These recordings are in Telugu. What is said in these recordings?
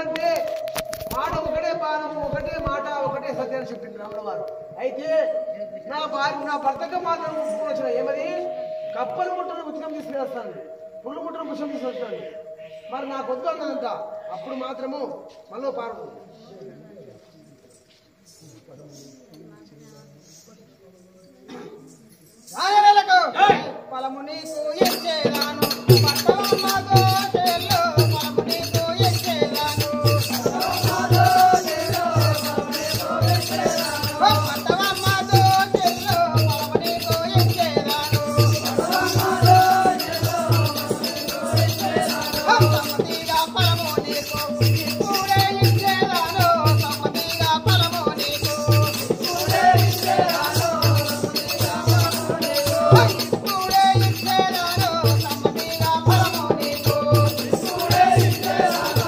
ఎందుకంటే మాట ఒకటే బాణము ఒకటే మాట ఒకటే సత్యాన్ని చెప్పింది రాముల వారు అయితే నా భార్య నా భర్తకు మాత్రం ఒప్పుకొని వచ్చిన ఏమని కప్పలు ముట్టను ఉచితం తీసుకుని పుల్లు ముట్టను పుష్పం తీసుకొస్తాను మరి నాకు వద్దు అన్నదంట అప్పుడు మాత్రము మళ్ళీ పారు రాయలకు పొలము నీకు ఇచ్చేదాను పట్టణమ్మతో చెల్లు పొలము నీకు ఇచ్చేదాను పట్టణమ్మతో చెల్లు పొలము నీకు ఇచ్చేదాను సమ్మతిగా పొలము నీకు ఇప్పుడే ఇచ్చేదాను సమ్మతిగా పొలము నీకు ఇప్పుడే ఇచ్చేదాను ఇప్పుడే ఇచ్చేదాను సమ్మతిగా పొలము నీకు ఇప్పుడే ఇచ్చేదాను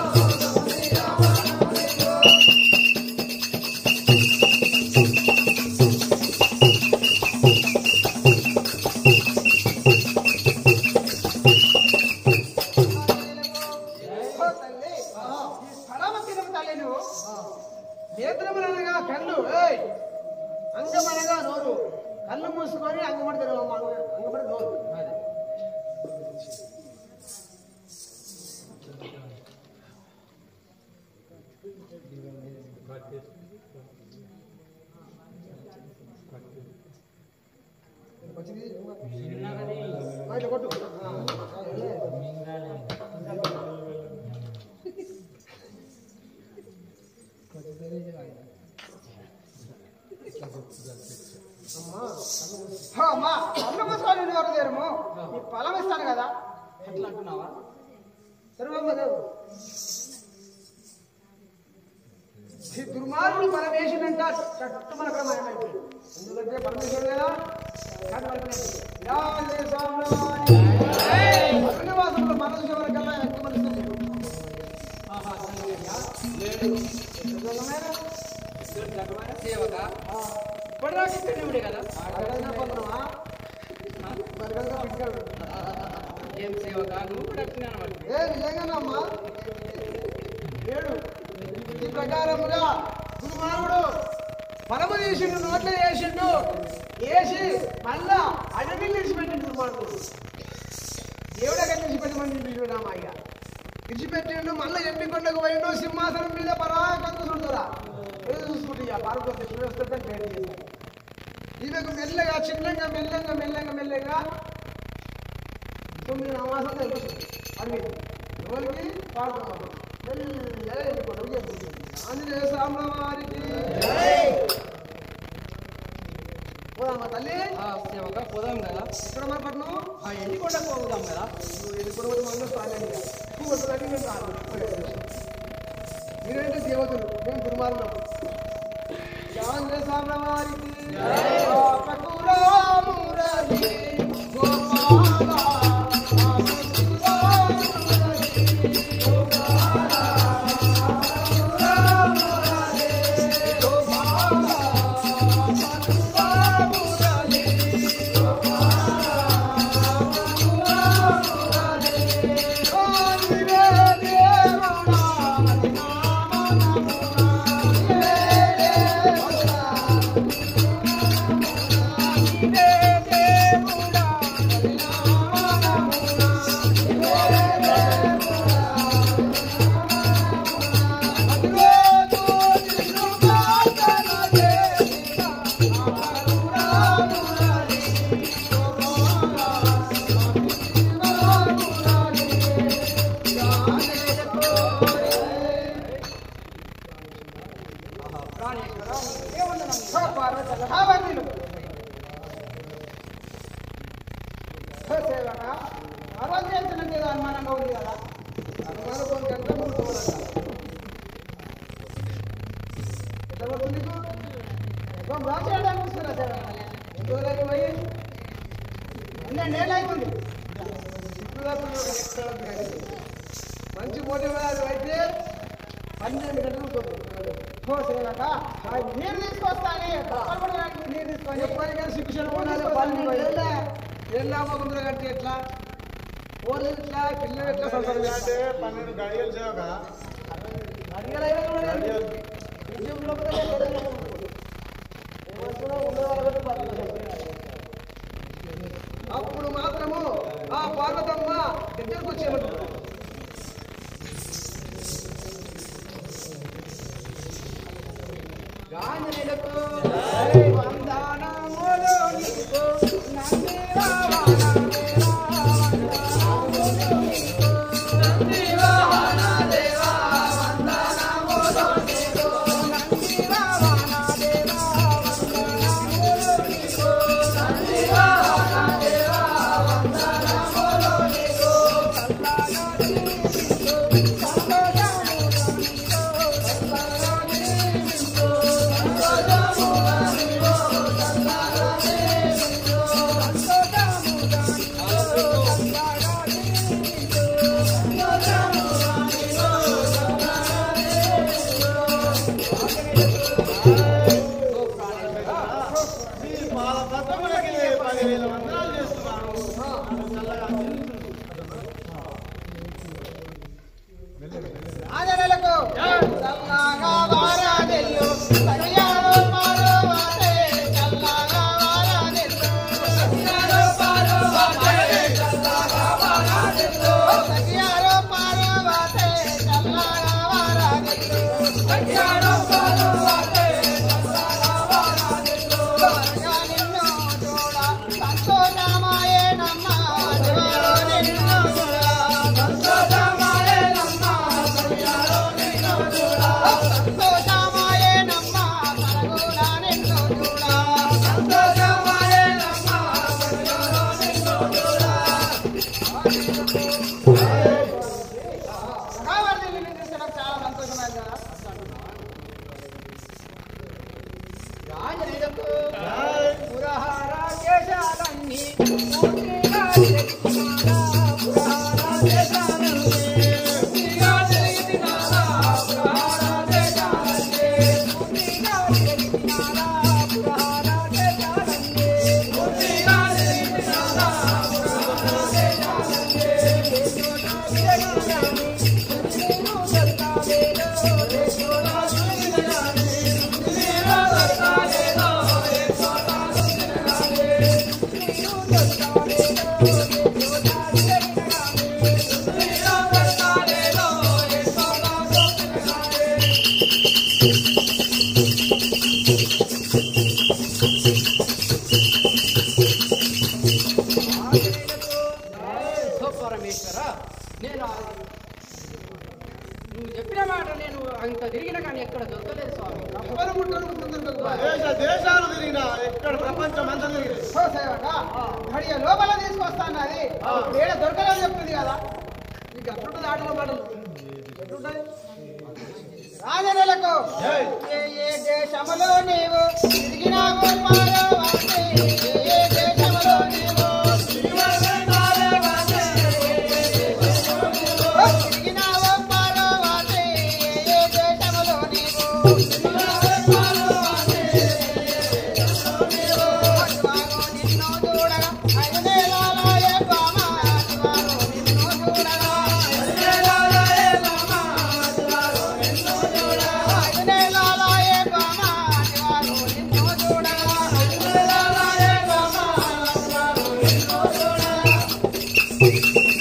ఓ తల్లి ఈ స్థలము తిరుగు తల్లి నువ్వు నేత్రములనగా కళ్ళు ఏయ్ అంగమనగా నోరు కళ్ళు మూసుకొని అంగమడి తెరవ అంగమడి నోరు వచ్చింది ఆ, ఇట్లా కొట్టు ఆ, ఆ, ఏ. అమ్మా అమ్మా కళ్ళు మూసుకొని ఎవరు దేరము నీ పొలం ఇస్తాను కదా ఎట్లా అంటున్నావా సర్వమ్మ దేవు ఈ దుర్మార్గుడు పరమేశ్వరుడంట చట్టు మన ప్రమాణమైపోయింది ఎందుకంటే పరమేశ్వరుడు కదా కాదు పరమేశ్వరుడు. యా లే సామ్రాణి. అరణ్యవాసంలో మన శివరి కల్లా ఎక్కువ మనుషులు లేరు. ఆహా సంగయ్య లేడు నిజమేనా? సేవక ఇప్పటిదాకా ఇక్కడే ఉండే కదా అడగదా పక్కనమా? మరి కనుక పిచ్చాడు. ఏం సేవక నువ్వు కూడా అట్టినాను మరి ఏ నిజంగానమ్మా ఏడు ఈ ప్రకారముగా దుర్మార్గుడు పొలము తీసిండు నోట్లో వేసిండు వేసి మళ్ళా అడవిని విడిచిపెట్టిండు దుర్మార్గుడు దేవుడే విడిచిపెట్టమని విడిచిపెట్టామా ఇక విడిచిపెట్టిండు మళ్ళీ ఎంపికొండకు పోయిండు సింహాసనం మీద పరాకంత చూడురా ఏదో చూసుకుంటే ఇక పార్వతి చూస్తే పేరు చేశారు ఈమెకు మెల్లగా చిన్నగా మెల్లగా మెల్లగా మెల్లగా తొమ్మిది నమాసాలు తెలుస్తుంది అది ఎవరికి పాడుతున్నాడు మెల్లగా వెళ్ళిపోవడం చెప్తుంది ఆంజనేయ స్వామి వారికి పోదామా తల్లి ఆ సేవక పోదాం కదా ఇక్కడ మన పట్నం ఆ ఎన్ని కొండకు పోదాం కదా నువ్వు వెళ్ళిపోవడం మనం స్వామి పువ్వులకి మేము రాదు మీరేంటి దేవతలు మేము దుర్మార్గులం ఆంజనేయ స్వామి వారికి పాపకురా మురళి గోపాల అనుమానంగా ఉంది కదా అనుమానం కొన్ని గంటలు మూడుకోవాలంట ఎంత పడుతుంది నీకు ఎక్కువ రాసేయడానికి వస్తున్నా సార్ ఎంత రోజులకి పోయి పన్నెండు ఏళ్ళు అవుతుంది ఇప్పుడు దాకా నువ్వు ఎక్కడ ఉంది కానీ. మంచి మోటివేషన్ అయితే పన్నెండు గంటలు ఉంటుంది ఓ సేవక ఆ నీరు తీసుకొస్తానే కష్టపడడానికి నీరు తీసుకొని ఎప్పటికైనా శిక్షణ ఉండాలి పన్నెండు ఏళ్ళ ఏళ్ళ మొగంలో కట్టి ఎట్లా ఓళ్ళు ఎట్లా పిల్లలు ఎట్లా సంసారం చేయాలి? అంటే పన్నెండు గడియలు సేవక గడియలైనా చూడండి. విజయం లోపల గడియలు లోపల. ఏమనుకున్నా ఉండేవాళ్ళు కూడా బతకలేదు. అప్పుడు మాత్రము ఆ పార్వతమ్మ దగ్గరకు వచ్చేమంటారు గాంజనేయులకు వందనములు నీకు నంది వాహన నంది వాహన దేవా వందనములు నీకు నంది వాహన దేవా వందనములు నీకు నంది వాహన దేవా వందనములు నీకు సల్లాగా నీకు సంతోషముగా నీకు సల్లాగా నీకు ఆదరణలకు చల్లగా వారాదెల్లు సరియాలో పారోవాటే చల్లగా వారాదెల్లు సరియాలో పారోవాటే చల్లగా వారాదెల్లు సరియాలో పారోవాటే చల్లగా వారాదెల్లు సరియాలో పారోవాటే చల్లగా వారాదెల్లు త్వరగా నిన్ను చూడ సంతోషమాయేనమ్మ త్వరగా నిన్ను చూడ సంతోషమాయేనమ్మ సంతోషమాయేనమ్మ పరగుణ నిన్ను చూడ సంతోషమాయేనమ్మ పరగుణ నిన్ను చూడ కావాలి నిన్ను చూసడం చాలా సంతోషమైంది రాజనీలకు పురహార కేశాలన్నీ పూర్తిగా తెచ్చినారా పురహార కేశాలన్నీ పూర్తిగా తెచ్చినారా పురహార కేశాలన్నీ పూర్తిగా తెచ్చినారా పురహార కేశాలన్నీ పూర్తిగా తెచ్చినారా పురహార కేశాలన్నీ దేశోనా విరగాని నేను దొరకాలేలో దేశోనా విరగాని నేను దొరకాలేలో దేశోనా విరగాని నేను దొరకాలేలో దేశోనా విరగాని నేను దొరకాలేలో దేశోనా విరగాని ఓ పరమేశ్వర నేను ఆ- నువ్వు చెప్పిన మాట నేను అంత తిరిగిన కానీ ఎక్కడ దొరకలేదు స్వామి ఎవరు ముట్టరు ముందుకు దేశ దేశాలు తిరిగిన ఎక్కడ ప్రపంచం అంతా తిరిగి సేవక గడియ లోపల తీసుకొస్తాన్నది ఏడ దొరకలేదు చెప్తుంది కదా నీకు ఎట్లుంటుంది ఆటల మాటలు ఎట్లుంటది రాజనెలకు ఏ ఏ దేశములో నీవు తిరిగినావు పారవాసే ఏ ఏ దేశములో నీవు తిరిగినావు పారవాసే ఏ ఏ దేశములో నీవు అటువారు నిన్ను చూడగా ఐదు నేలాలయ బామ అటువారు నిన్ను చూడగా ఐదు నేలాలయ బామ అటువారు నిన్ను చూడగా ఐదు నేలాలయ బామ అటువారు నిన్ను చూడగా ఐదు నేలాలయ బామ అటువారు నిన్ను చూడగా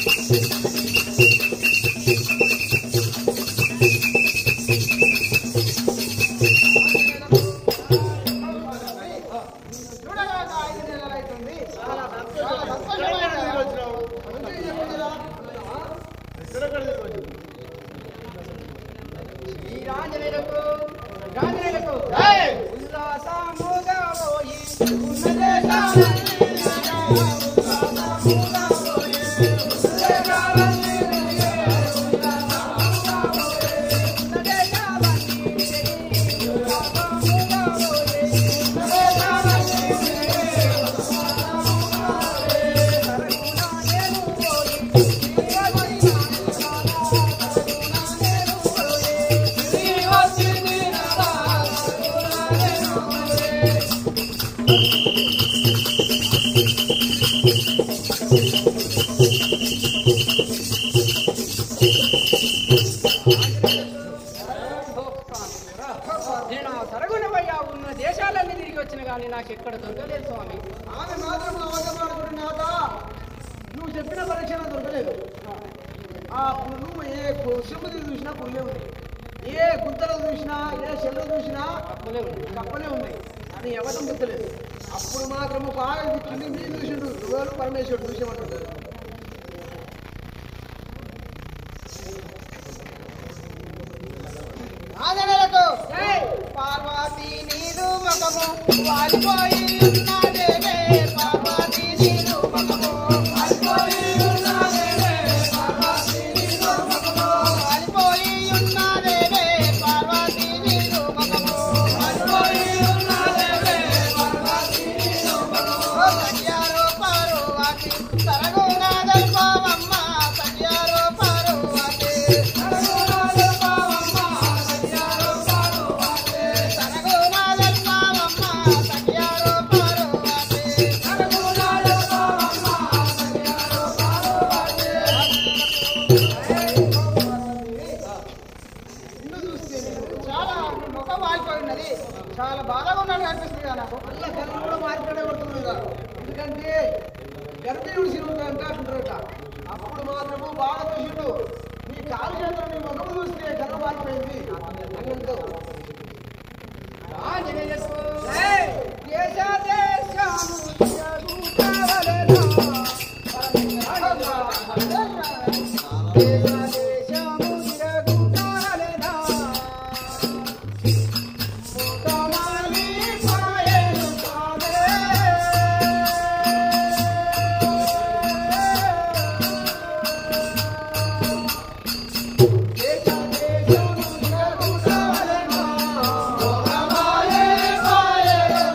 చూడగా ఒక ఐదు నెలలు అవుతుంది చాలా సంతోషమైంది వచ్చినావు మంచిగా చెప్పిందిరా ఎక్కడెక్కడ తిరిగి వచ్చినావు ఈ రాజనేలకు రాజనేలకు ఏయ్! ఉల్లాసముగా పోయి ఉన్న దేశాలన్నీ ఉల్లాసముగా పోయే. ఉన్న దేశాలన్నీ తిరిగే. ఉన్న దేశాలన్నీ తిరిగి. ఉల్లాసముగా పోయే. ఉన్న దేశాలన్నీ తిరిగే. ఉల్లాసముగా పోయే. సరకున నేను పోయి. తిరిగి వచ్చినాను నాదా. సరకున నేను పోయి. తిరిగి వచ్చింది నాదా. సరకున నేను పోయి. కానీ నాకు ఎక్కడ దొరకలేదు స్వామి ఆమె మాత్రం అవసరపడుతున్నాక నువ్వు చెప్పిన పరీక్ష దొరకలేదు ఆ నువ్వు ఏ శివుది చూసినా పుల్లే ఉంది ఏ గుంతలో చూసినా ఏ చెల్లో చూసినా తప్పలే ఉంది కప్పలే ఉన్నాయి కానీ ఎవరు గుర్తలేదు అప్పుడు మాత్రము బాగా కూర్చుని మీరు చూసిండు ఎవరు పరమేశ్వరుడు చూసేమంటుంటారు ఆదరణకు పార్వతీ నీదు మగము వాలిపోయి ఉన్నదేలే పార్వతీ నీదు మగము వాలిపోయి ఉన్నదేలే పార్వతీ నీదు మగము వాలిపోయి ఉన్నదేలే పార్వతీ నీదు మగము వాలిపోయి ఉన్నదేలే పార్వతీ నీదు మగము సత్యారో పార్వతి సరగుణాదల్ పావమ్మ సత్యారో పార్వతి సరగుణాదల్ పావమ్మ సత్యారో పార్వతి సరగుణాదల్ పావమ్మ సత్యారో పార్వతి సరగుణాదల్ పావమ్మ సత్యారో ఇల్లు చూస్తే నేను చాలా ముఖం మారిపోయి ఉన్నది చాలా బాధగా ఉన్నాడు అనిపిస్తుంది కదా నాకు మళ్ళీ కళ్ళు కూడా మారిపోయి పడుతుంది కదా ఎందుకంటే గర్భిణుడు సిరువు కనుక అంటారట అప్పుడు మాత్రము బాగా చూసిండు మీ కాలు చేతులు మీ ముఖం చూస్తే కళ్ళు మారిపోయింది అన్నంతో ఆంజనేయులకు ఏయ్! దేశ దేశము తిరుగుతావలెనా. దేశ దేశము తిరుగుతావలెనా. ముఖమాలి పాయలు కాదే. దేశ దేశము తిరుగుతావలెనా. ముఖమాలి పాయలు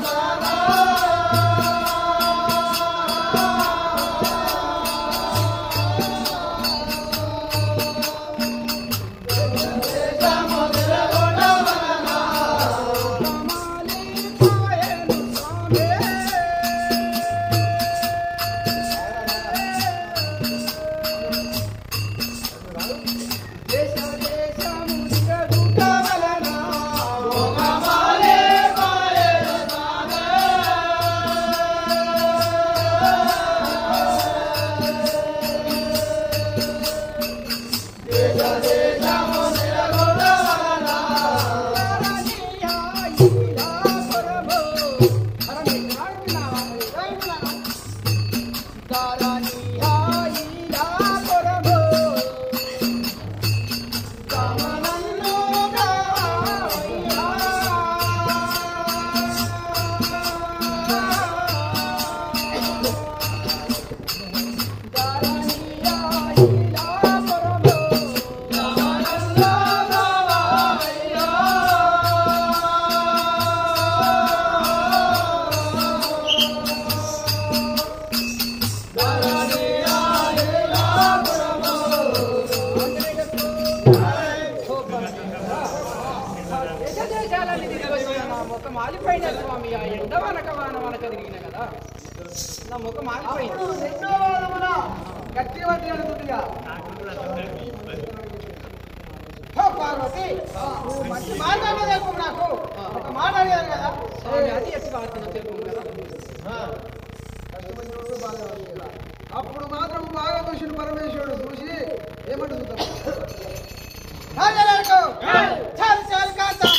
దేశాలని తిరిగి నా ముఖం మాలిపోయిన స్వామి ఆ ఎండ వనక వాన వనక తిరిగిన కదా నా ముఖం మాలిపోయింది అప్పుడు రెండో వారమున గట్టిగా పట్టి అనుకుంటుగా హో పార్వతి నువ్వు మంచి మాట్లాడే తెలుపు నాకు ఒక మాట అడిగాను కదా స్వామి అది ఎట్టి వార్తను తెలుపు కదా కష్టపడిన రోజు బాగా ఉంది కదా. అప్పుడు మాత్రం బాగా చూసిన పరమేశ్వరుడు చూసి ఏమంటు చూద్దాం రాజరాజు చాలు చాలు కాస్త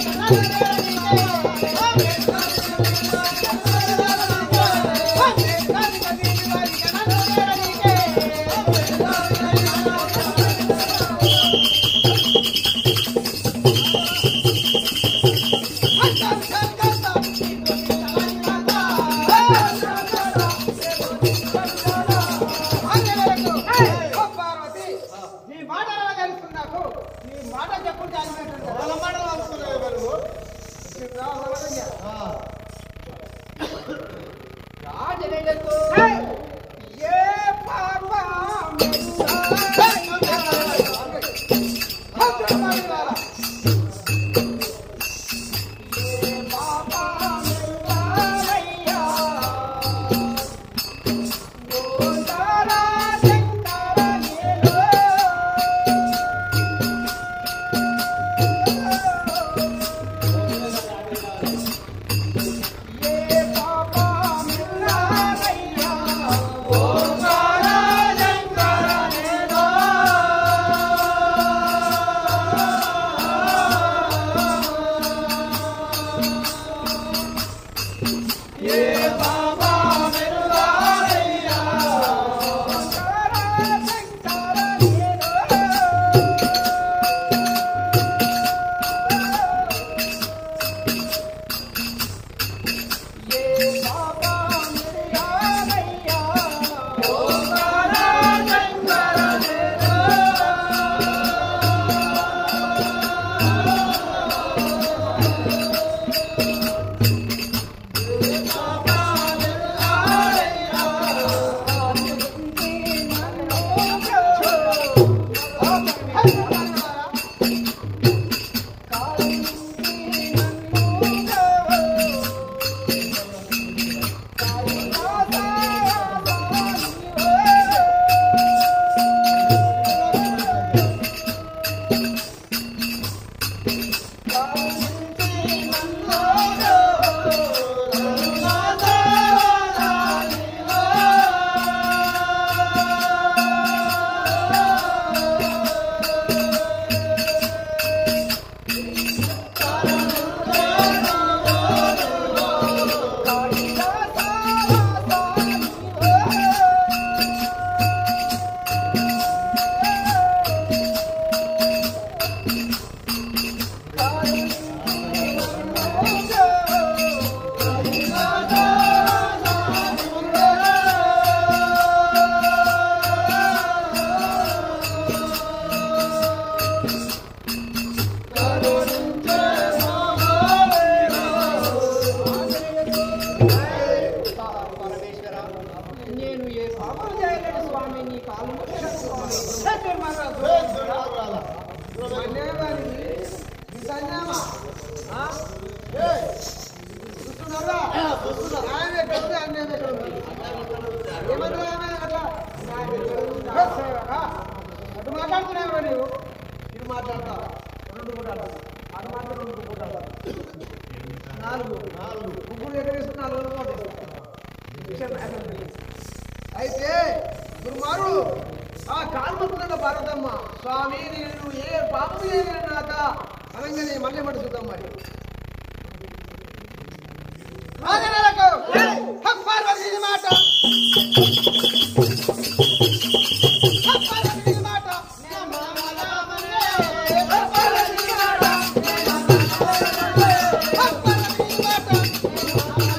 Hey! నేను ఏ పాపం చేయలేడు స్వామి నీ కాలు మొక్కాను స్వామి సత్యం మహారాజు. ఏ దుర్మార్గురాలా. మన్యాగానికి ఈ సన్యామా? ఆ? ఏయ్, చూస్తున్నారా? ఆయన ఎక్కడ ఉంది, అన్యాయం ఎక్కడ ఉంది? ఏమన్నా ఏమైనా అట్లా? నాకు ఎక్కడ ఉంది? ఆ, సరే, ఆ. అటు మాట్లాడుతున్నావు నీవు ఇటు మాట్లాడతావు రెండు పూటలు అటు మాట్లాడు రెండు పూటలు నాలుగు నాలుగు ముగ్గురు ఎక్కడ ఇస్తున్నారు నాలుగు పూటలు ఇస్తారు. విషయం అక్కడ ఉంది. అయితే దుర్మారు ఆ కాల్మతున్న భారతమ్మ స్వామి నేను ఏ పాపం చేయలేను నాక అనగానే మళ్ళీ మటు చూద్దాం మరి ఆగనలకు! హక్ పార్వతీ మాట హక్ పార్వతీ మాట హక్ పార్వతీ మాట హక్ పార్వతీ మాట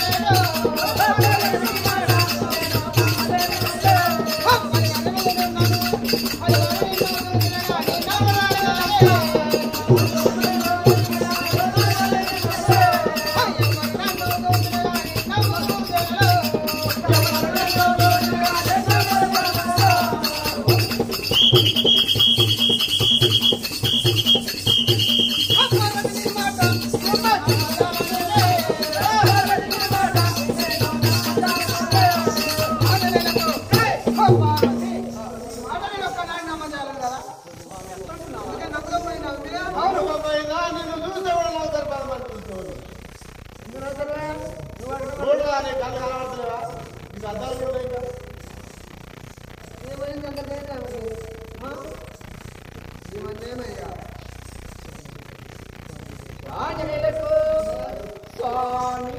అవును బాబాయ్యా, నిన్ను చూస్తే కూడా నవ్వుతారు పదమంది చూసేవాళ్ళు. చూడరా, నీ కళ్ళు కనబడతలేవా? నీకు అద్దాలు కూడా ఇంకా. ఆంజనేయులకు స్వామి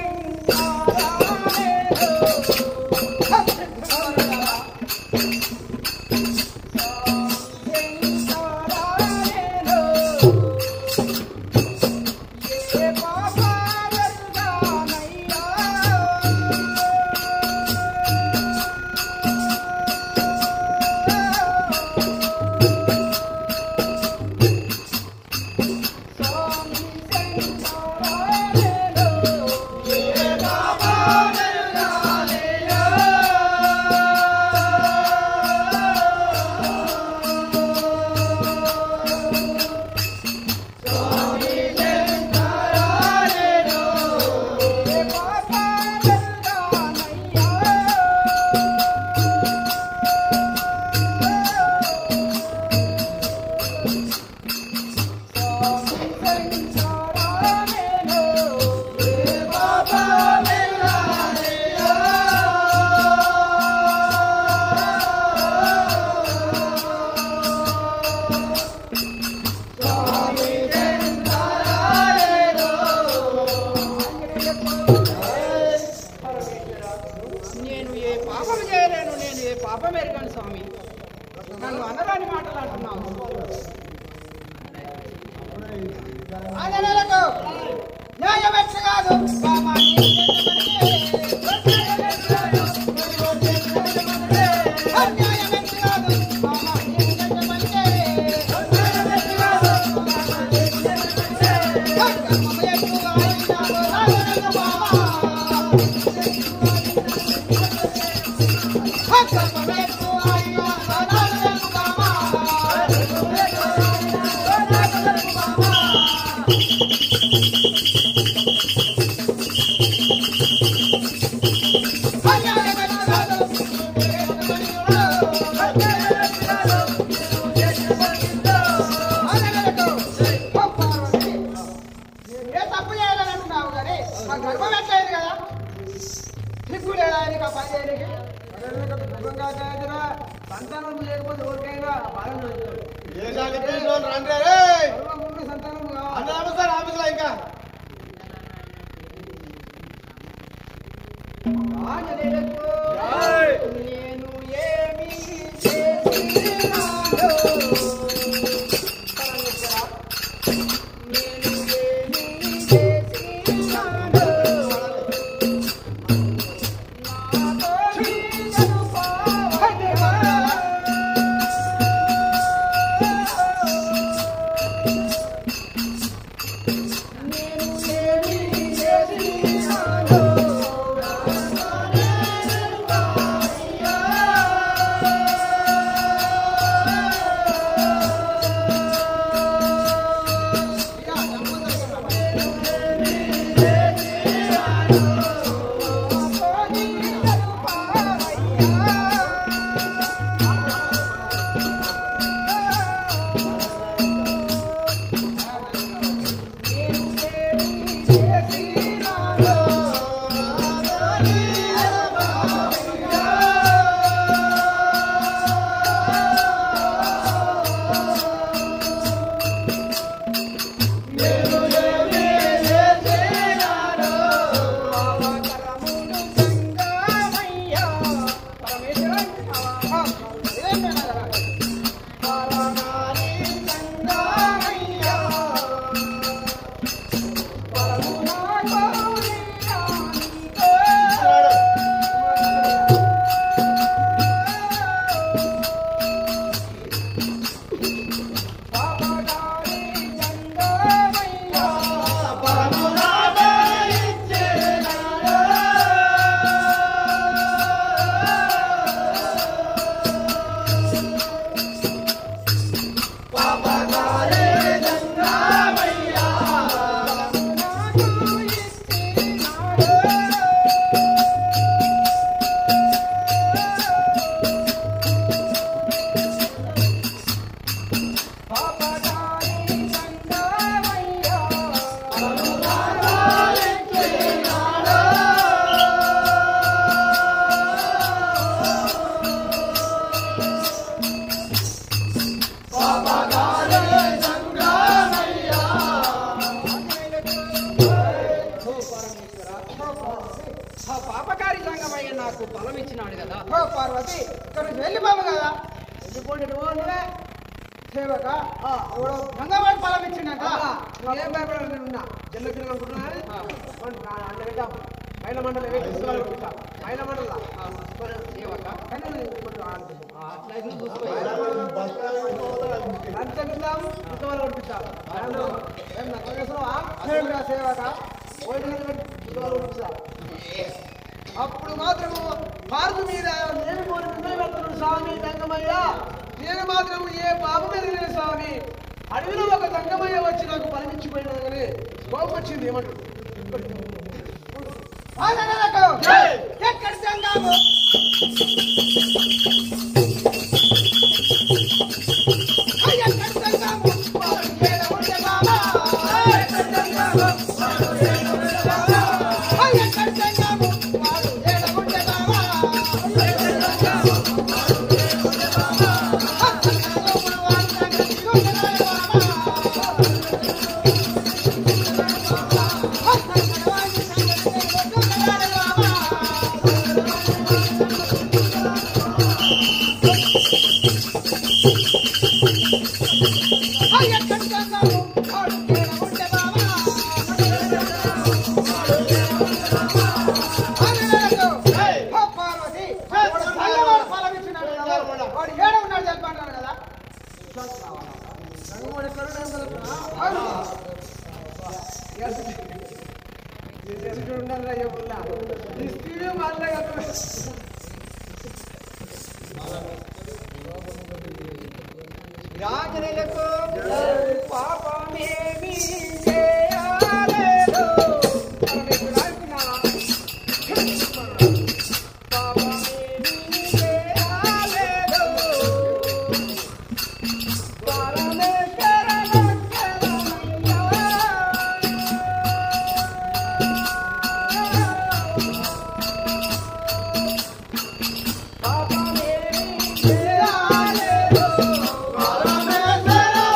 నేను ఏ పాపం చేయలేను నేను ఏ పాపం ఎరగాను స్వామి నన్ను అనరాని మాటలు అంటున్నావు ఆంజనేయులకు న్యాయమెచ్చ కాదు అన్యాయమెచ్చ కాదు ఏ తప్పు చేయాలనుకున్నావు కానీ మా గర్భం ఎట్లయింది కదా సిగ్గు లేదా ఆయనకి ఆ పని చేయడానికి ముఖంగా చేయాలిరా సంతానం లేకపోతే ఎవరికైనా బాధలు పెడతాడు. దేశానికి పిలిచిన రండి రేయ్. గర్భం ఉండి సంతానం కావాలి. అన్న నమస్కారం ఆఫీసులో ఇంకా ఆంజనేయులకు జై. నేను ఏమి చేసినాను పరమేశ్వరా, నేను ఏమి చేసినాను నాతో నీదను పావనివా. నేను ఏమి చేసినాను ఆ పాపకారి సంగమయ్య నాకు బలం ఇచ్చినాడు కదా ఓ పార్వతి ఇక్కడ నుంచి వెళ్ళిపోము కదా వెళ్ళిపోండి నువ్వు నువ్వే సేవక ఎవడో గంగావాడి ఫలం ఇచ్చిండక ఏం భయపడాలి నేను ఉన్నా జల్ల తిరిగి అనుకుంటున్నా అన్న వెళ్దాం మైల మండలి మైల మండల సేవక ఆ, అట్లా ఎదురు చూసిపోయి లంచమిద్దాం ఉత్తవాలు కొట్టించాం ఏం నక్కవేశ్వరవా అసేమిరా సేవక ఉత్తవాలు కొట్టించాం అప్పుడు మాత్రము భారత మీద నేను కోరి మిమ్మల్ని పెడుతున్నాను స్వామి దంగమయ్య నేను మాత్రం ఏ పాపం ఎదిగిన స్వామి అడవిలో ఒక దంగమయ్య వచ్చి నాకు పలిమించిపోయినా కానీ కోపం వచ్చింది ఏమంటాడు ఎక్కడ దంగాము రాజనులకు పాపమేమి చేయలేదు పరమేశ్వరా పాపమేమి చేయలేదు పరమేశ్వర పాపమేమి చేయలేదు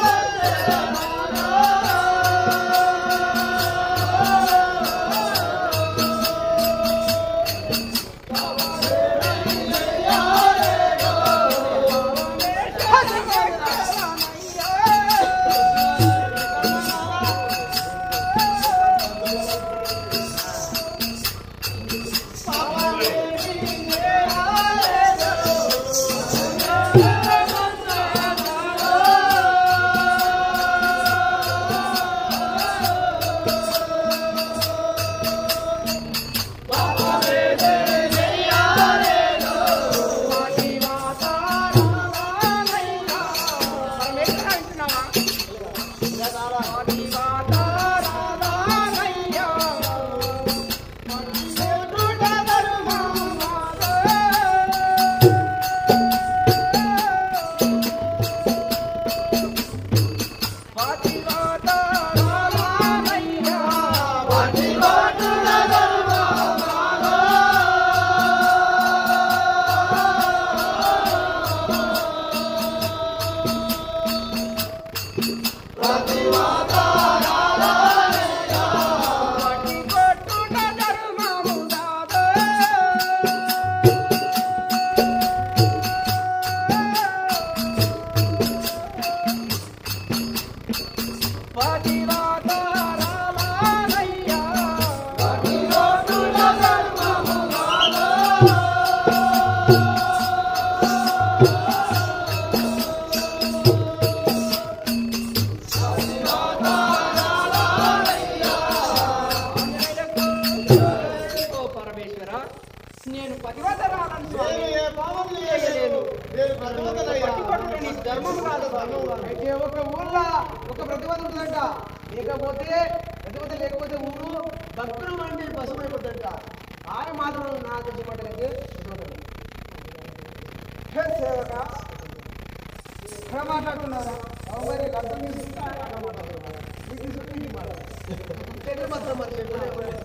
నేను బ్రతకదనయ్యా. పట్టుబడుట నీ ధర్మం కాదు స్వామి అయితే ఒక ఊర్లో ఒక ప్రతిభత ఉంటుందంట లేకపోతే ప్రతిభత లేకపోతే ఊరు భక్తులు వంటి పశుమైపోతుందంట ఆయన మాత్రం నాకు చెప్పట్లేదు హే సేవక ఎక్కడ మాట్లాడుతున్నారా అవును మరి అర్థం చేసుకుంటే అక్కడ మాట్లాడుతున్నారు మీకు తీసుకుంటే మీకు మాట్లాడుతున్నారు చెట్లు మాత్రం మరి చెట్లు ఎవరు?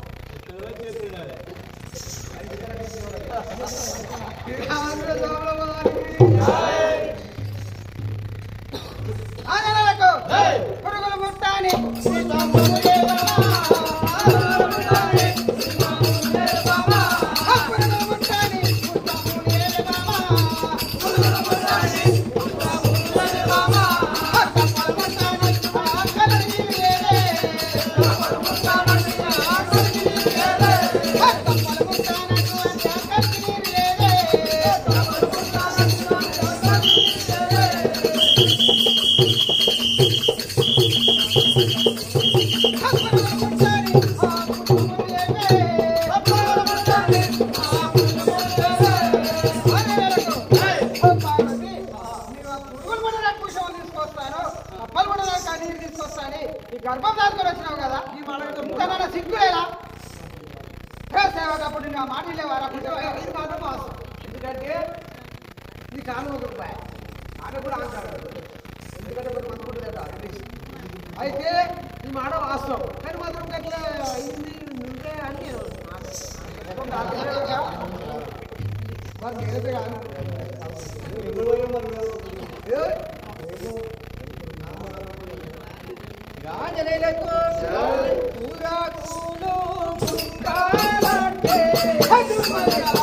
శ్రీరామచంద్ర స్వామి ఆంజనేయులకు పురుగులు ముట్టాని పురుగులు ముట్టాని గర్భం దాచుకొని వచ్చినావు కదా ఇంకా సిగ్గులేలా సేవకప్పుడు నా మాట లేవారా ఇది మాత్రం మోసం ఎందుకంటే ఇది కాను ఒక రూపాయి ఆడ కూడా అంటారు ఎందుకంటే మరి మంది కూడా లేదా ఇంగ్లీష్ అయితే ఈ మాట వాస్తవం కానీ మాత్రం అట్లా అయింది నువ్వే అని ముఖం దాచుకునే కదా. వాళ్ళు నేర్పే కాదు ఏ? రాజనేలకు పురాకులు పుట్టాలంటే హైదరాబాద్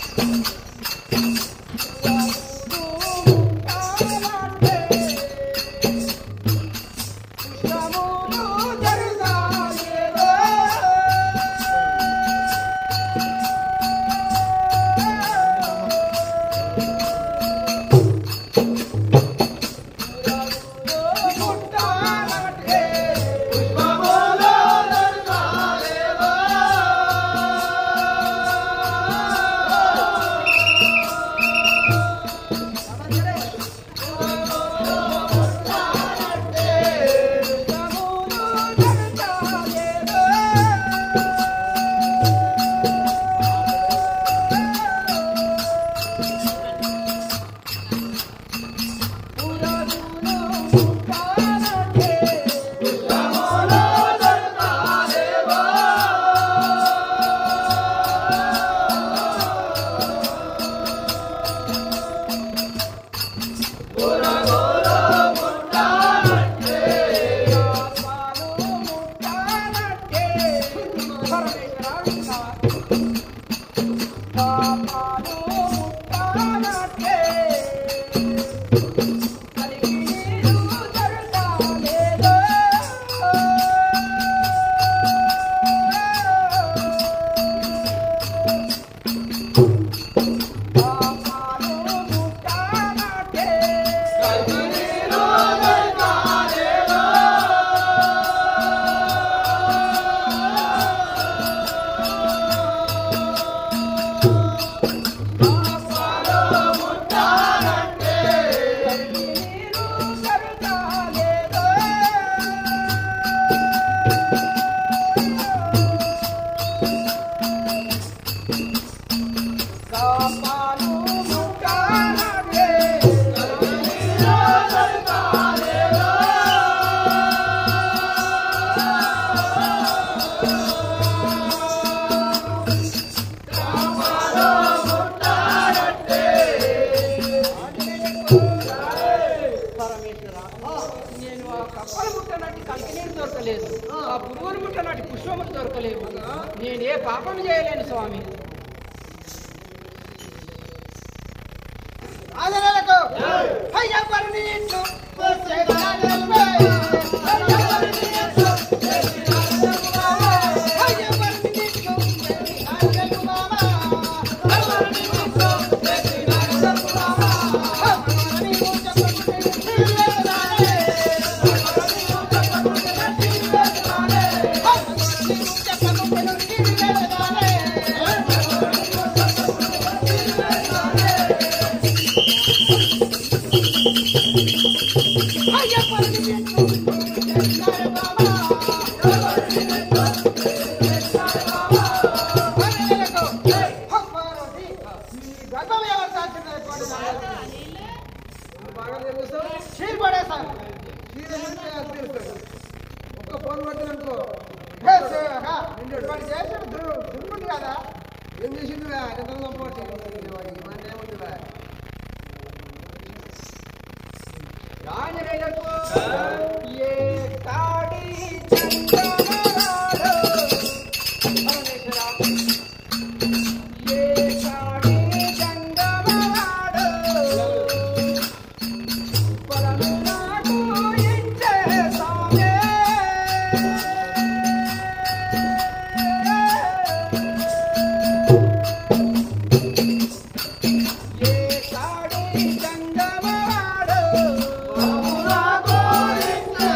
నేను ఆ కప్పలు ముట్టనట్టు కంకినీరు దొరకలేదు ఆ పురుగులు ముట్టనట్టు పుష్పములు దొరకలేవు నేను ఏ పాపం చేయలేను స్వామి ఆంజనేయులకు అయ్య పర్ణీట్లు గర్భం ఎవరు సాక్షిగా చెప్పండి నాయనా. బాగా తెలుస్తావు చీర పడేస్తాను చీర అంటే అది తెలుస్తాడు ఒక్క ఫోన్ కొట్టిననుకో వాడు చేసాడు దుర్మ- దుర్ముడు కదా ఏం చేసిందిరా నిద్రలో పోటీ ఏముందిరా రాజరేలకు ఏ కాడి చంద్రమరాడు పరమేశ్వర ఏ కాడి చంద్రమరాడు పరము నాకు ఇచ్చే సామే ఏ కాడి చంద్రమరాడు పరము నాకు ఇచ్చే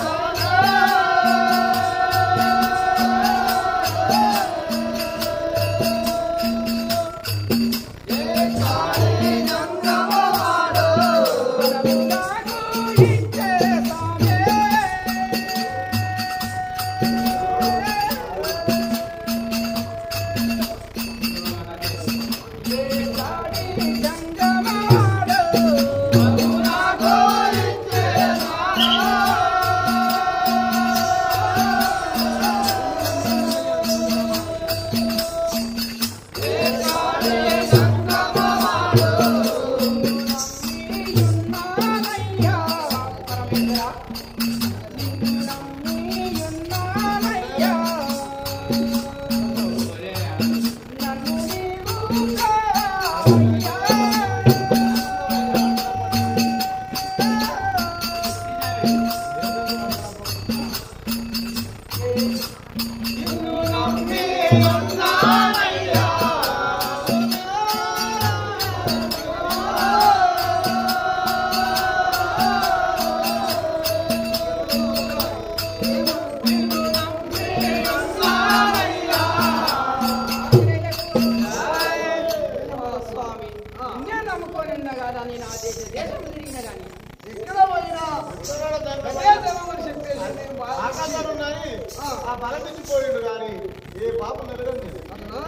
స్వామి నిన్నే నమ్ముకొని ఉన్నా కదా నేను ఆ దేశ దేశం తిరిగిన కానీ ఎక్కడ పోయినా అదే తెలవని చెప్పేసి నేను బాగా ఆకాశాలు ఉన్నాయి ఆ బలం తెచ్చిపోయిండు కానీ ఏ పాపం నిలడం లేదు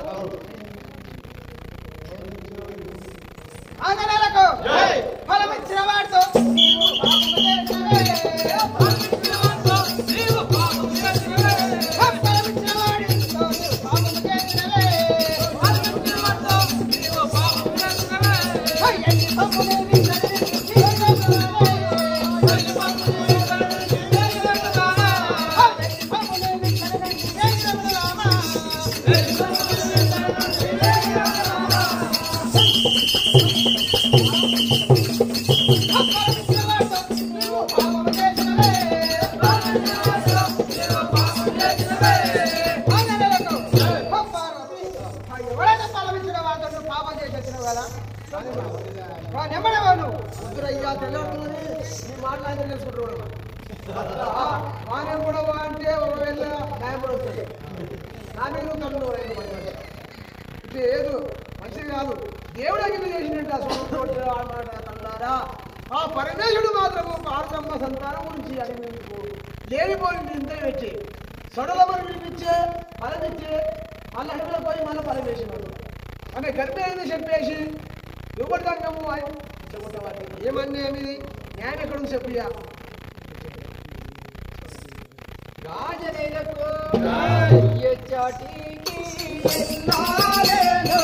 ఆంజనేయులకు జై. ఫలమిచ్చిన వాడితో నీవు పాపము చేసినవే. ఫలమిచ్చిన వాడితో నీవు పాపము చేసినవే. ఫలమిచ్చిన వాడితో నీవు పాపము చేసినవే. ఫలమిచ్చిన వాడితో నీవు పాపము చేసినవే. ఎన్ని పాపములేవి సరిదిద్ది చేయగలవే. ఎన్ని పాపములేవి సరిదిద్ది చేయగలవా. ఎన్ని పాపములేవి సరిదిద్ది చేయగలవా. ఎన్ని పాపములేవి సరిదిద్ది చేయగలవా. అంటే ఒకవేళ న్యాయం వస్తుంది నా మీద కన్ను ఇది ఏదో మంచిది కాదు దేవుడు అగ్ని చేసినట్టు అసలు అన్నారా ఆ పరమేశుడు మాత్రము పార్కమ్మ సంతానం గురించి అడిగి లేనిపోయి ఇంత పెట్టి సొడలమని వినిపించే ఫలమిచ్చే మళ్ళీ అడవిలో పోయి మళ్ళీ ఫలం వేసినాడు ఆమె గర్భేది చెప్పేసి యువతంగము ఏమన్నా ఏమిది న్యాయం ఎక్కడ చెప్పియా రాజరేలకు ఏ చాటికి ఎన్నాలేను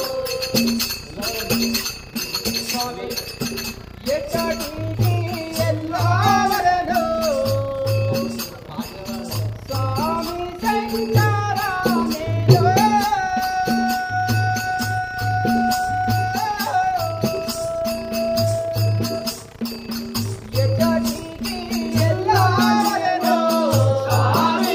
స్వామి ఏ చాటికి ఎన్నాలేను స్వామి శంకరామేలు ఏ చాటికి ఎన్నాలేను స్వామి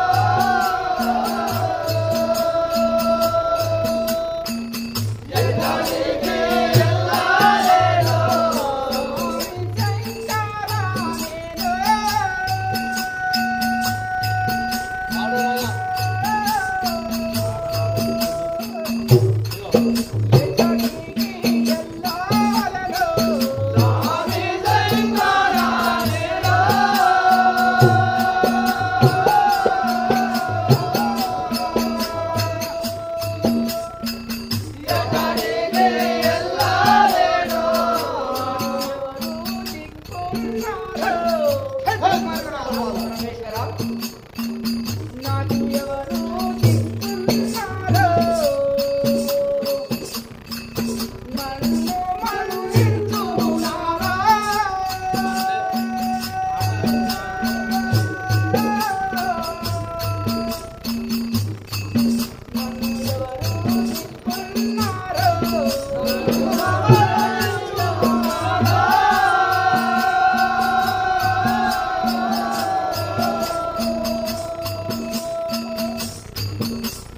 శంకరామేలు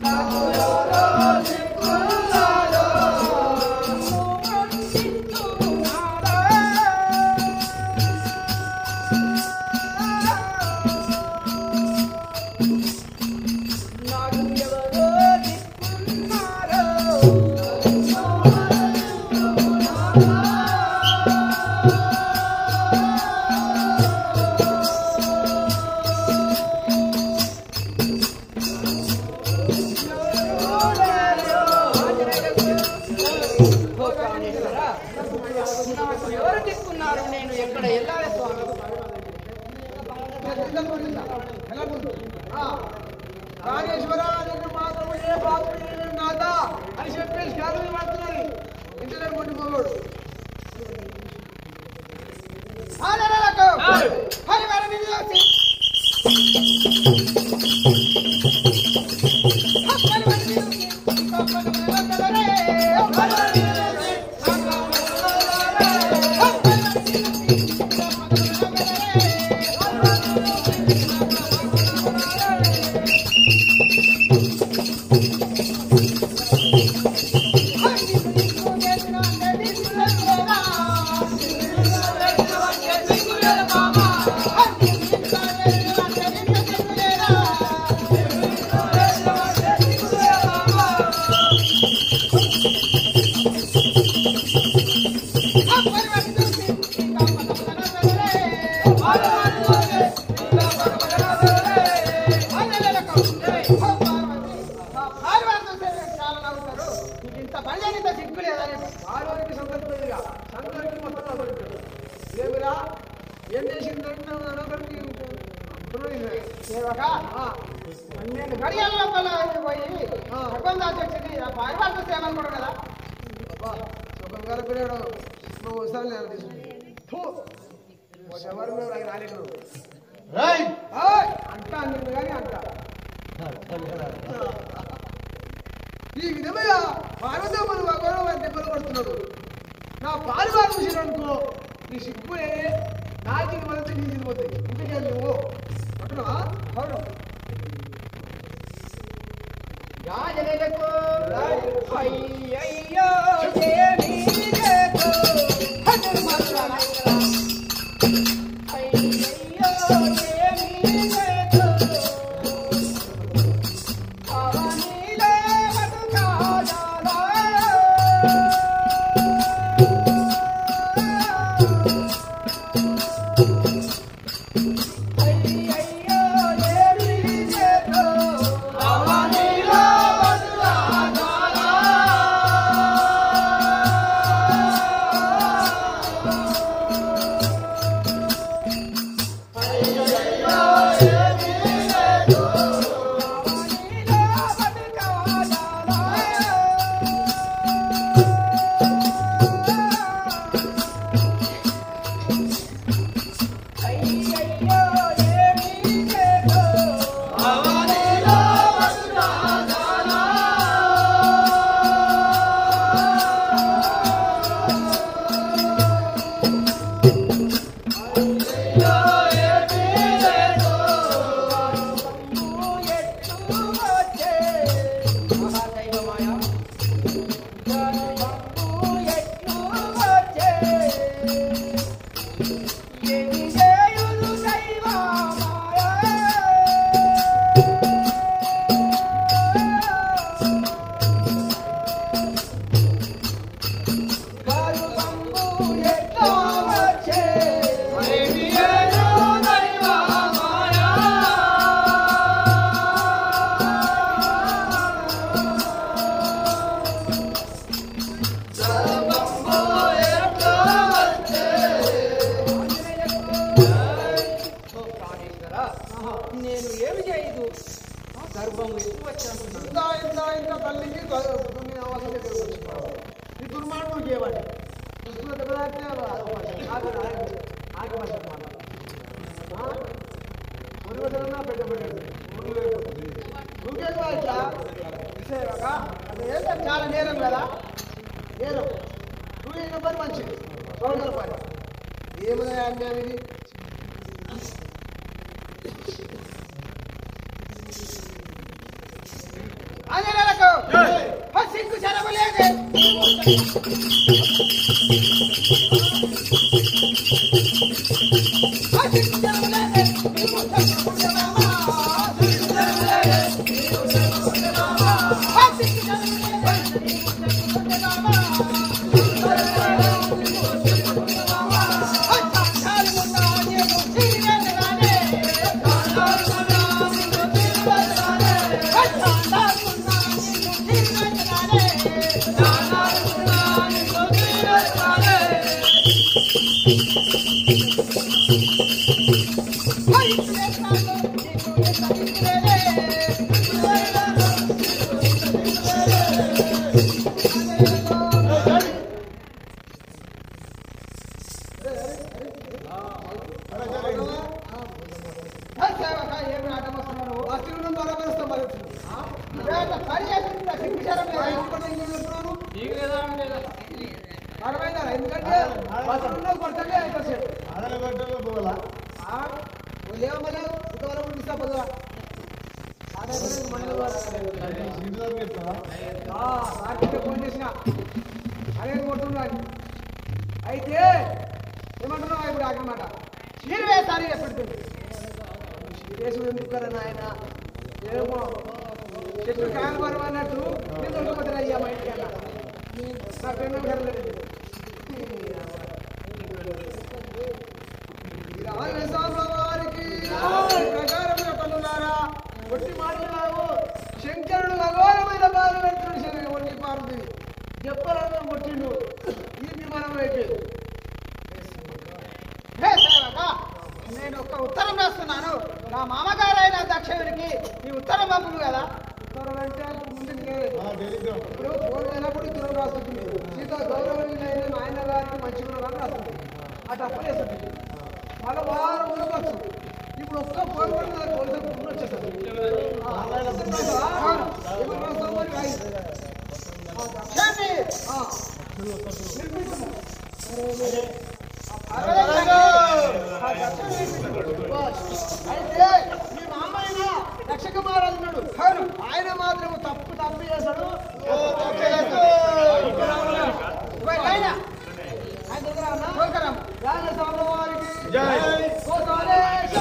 నాకు ఎవరు దిక్కున్నారు నేను ఎక్కడ వెళ్ళాలి స్వామి రాజేశ్వర నీకు మాత్రం ఏ పాపం లేదు నాదా అని చెప్పేసి గాలి పడుతున్నది ఇంట్లో కొట్టుకోడు హరి వారి నిధి వచ్చి ఇంత పని ఇంత సిగ్గు లేదని ఆరోగ్య సంబంధించిగా సంఘానికి మొత్తం అసలు ఏమిరా ఏం చేసిందంటే అనొకరికి పన్నెండు గడియల లోపల పోయి సుఖం దాచొచ్చింది ఆ భార్య భర్త సేమనుకోడు కదా సుఖం గారు పిల్లడు నువ్వు వస్తాను నేను తీసుకుంటా ఎవరు మేము ఆయన రాలేదు రైట్ ఓయ్! అంటా అంటుంది కానీ అంటా ఈ విధమైన పార్వతమ్మను గౌరవ దెబ్బలు కొడుతున్నాడు నా పాలు బాగా చూసిననుకో నీ సిగ్గులే నాకి మనసు నీ తిరిగిపోతాయి ఇంటికి నువ్వు అంటున్నావా అవును రాజలకు అయ్యయ్యో ఏమీ లేదు. అయ్యయ్యో ఏమీ లేదు. అవనిలే బతుకాజాలా. అయ్యయ్యో ఏమీ లేదు. అవనిలే బతుకాజాలా. నేను ఏమి చేయదు గర్భం ఎక్కువ వచ్చేస్తున్నాను ఇంత ఇంత ఇంత తల్లికి కొన్ని అవసరం దగ్గరకు వచ్చినాడు ఈ దుర్మార్గం చేయబడి దుస్తుల దెబ్బతాకితే ఆకు ఆకు ఒరివదలన్నా పెద్ద పెట్టండి నువ్వేది ఇట్లా విషయమా అది ఏంటంటే చాలా నేరం కదా నేరం నువ్వు ఈ నెంబర్ మంచిది చూడగల పని ఏమైనా అన్యాయం ఇది ఆంజనేయులకు ఆ సిగ్గు శరము లేదే ఆ సిగ్గు శరము లేదే నీవు సర్వముండరామా. సిగ్గు శరము లేదే నీవు సర్వముండరామా. ఆ సిగ్గు శరము లేదే నీవు సర్వముండరామా. సిగ్గు శరము లేదే నీవు సర్వముండరామా. ఆ చాచాలు ఉన్నా నీవు తిరిగేదరానే. చాచాలు ఉన్నా నీవు తిరిగేదరానే. ఆ చాచాలు ఉన్నా నీవు తిరిగేదరానే. చాచాలు ఉన్నా నీవు తిరిగేదరానే. ఎందుకంటే బస్సులో కొడతానే అయిపోయాడు ఆడగడ్డలో పోవాలా లేవమలేవు ఇంతవరకు ఉండిస్తా పొద్దువ ఇంటి దగ్గర ఇస్తావా మార్కెట్ ఫోన్ చేసిన అదే కొడుతున్నాను అయితే ఏమంటున్నావు ఇప్పుడు ఆగమాట చీర వేసారి ఎప్పుడు చీరేసుడు ఎందుకు కదా నాయన ఏమో చెట్టు కాయలు పరమ అన్నట్టు నేను దొరికిపోతాను అయ్యా మా ఇంటికి అన్న నా పెన్ను కదలేదు వారికి ప్రకారం చెప్పనున్నారా ఒట్టి మాట్లాడావు శంకరుడు అఘోరమైన బాధ పెడుతున్నాడు ఒట్టి పారుతుంది చెప్పరంగా కొట్టిండు ఇది మనం అయిపోయింది హే సేవక, నేను ఒక ఉత్తరం రాస్తున్నాను నా మామగారైన దక్షిణుడికి ఈ ఉత్తరం పంపుడు కదా ఉత్తరం అంటే ముందుకు ఆ, టెలిగ్రామ్ ఇప్పుడు ఫోన్ అయినప్పుడు ఉత్తరం రాస్తుంది సీత గౌరవనీయులైన మా ఆయన గారికి మంచిగా అని రాస్తుంది అటు అప్పుడు వేస్తుంది మళ్ళీ వారం ఉండవచ్చు ఇప్పుడు ఒక్క ఫోన్ కూడా నాకు పోలీసు ఫోన్ వచ్చేస్తుంది ఆ, అవును. ఏమని రాస్తావు మరి రాయి. ఆ, దక్షిణాన్ని, ఆ, నిర్మించము. అయితే మీ మామయ్య రక్షక మహారాజు ఉన్నాడు ఆయన మాత్రం తప్పు తప్పు చేశాడు ఓ రక్షకు. ఓయ్ నాయనా, ఆయన దగ్గర ఉన్నా? దొరకరాం. రాజస్వామి వారికి జై. ఓ సాలేశా.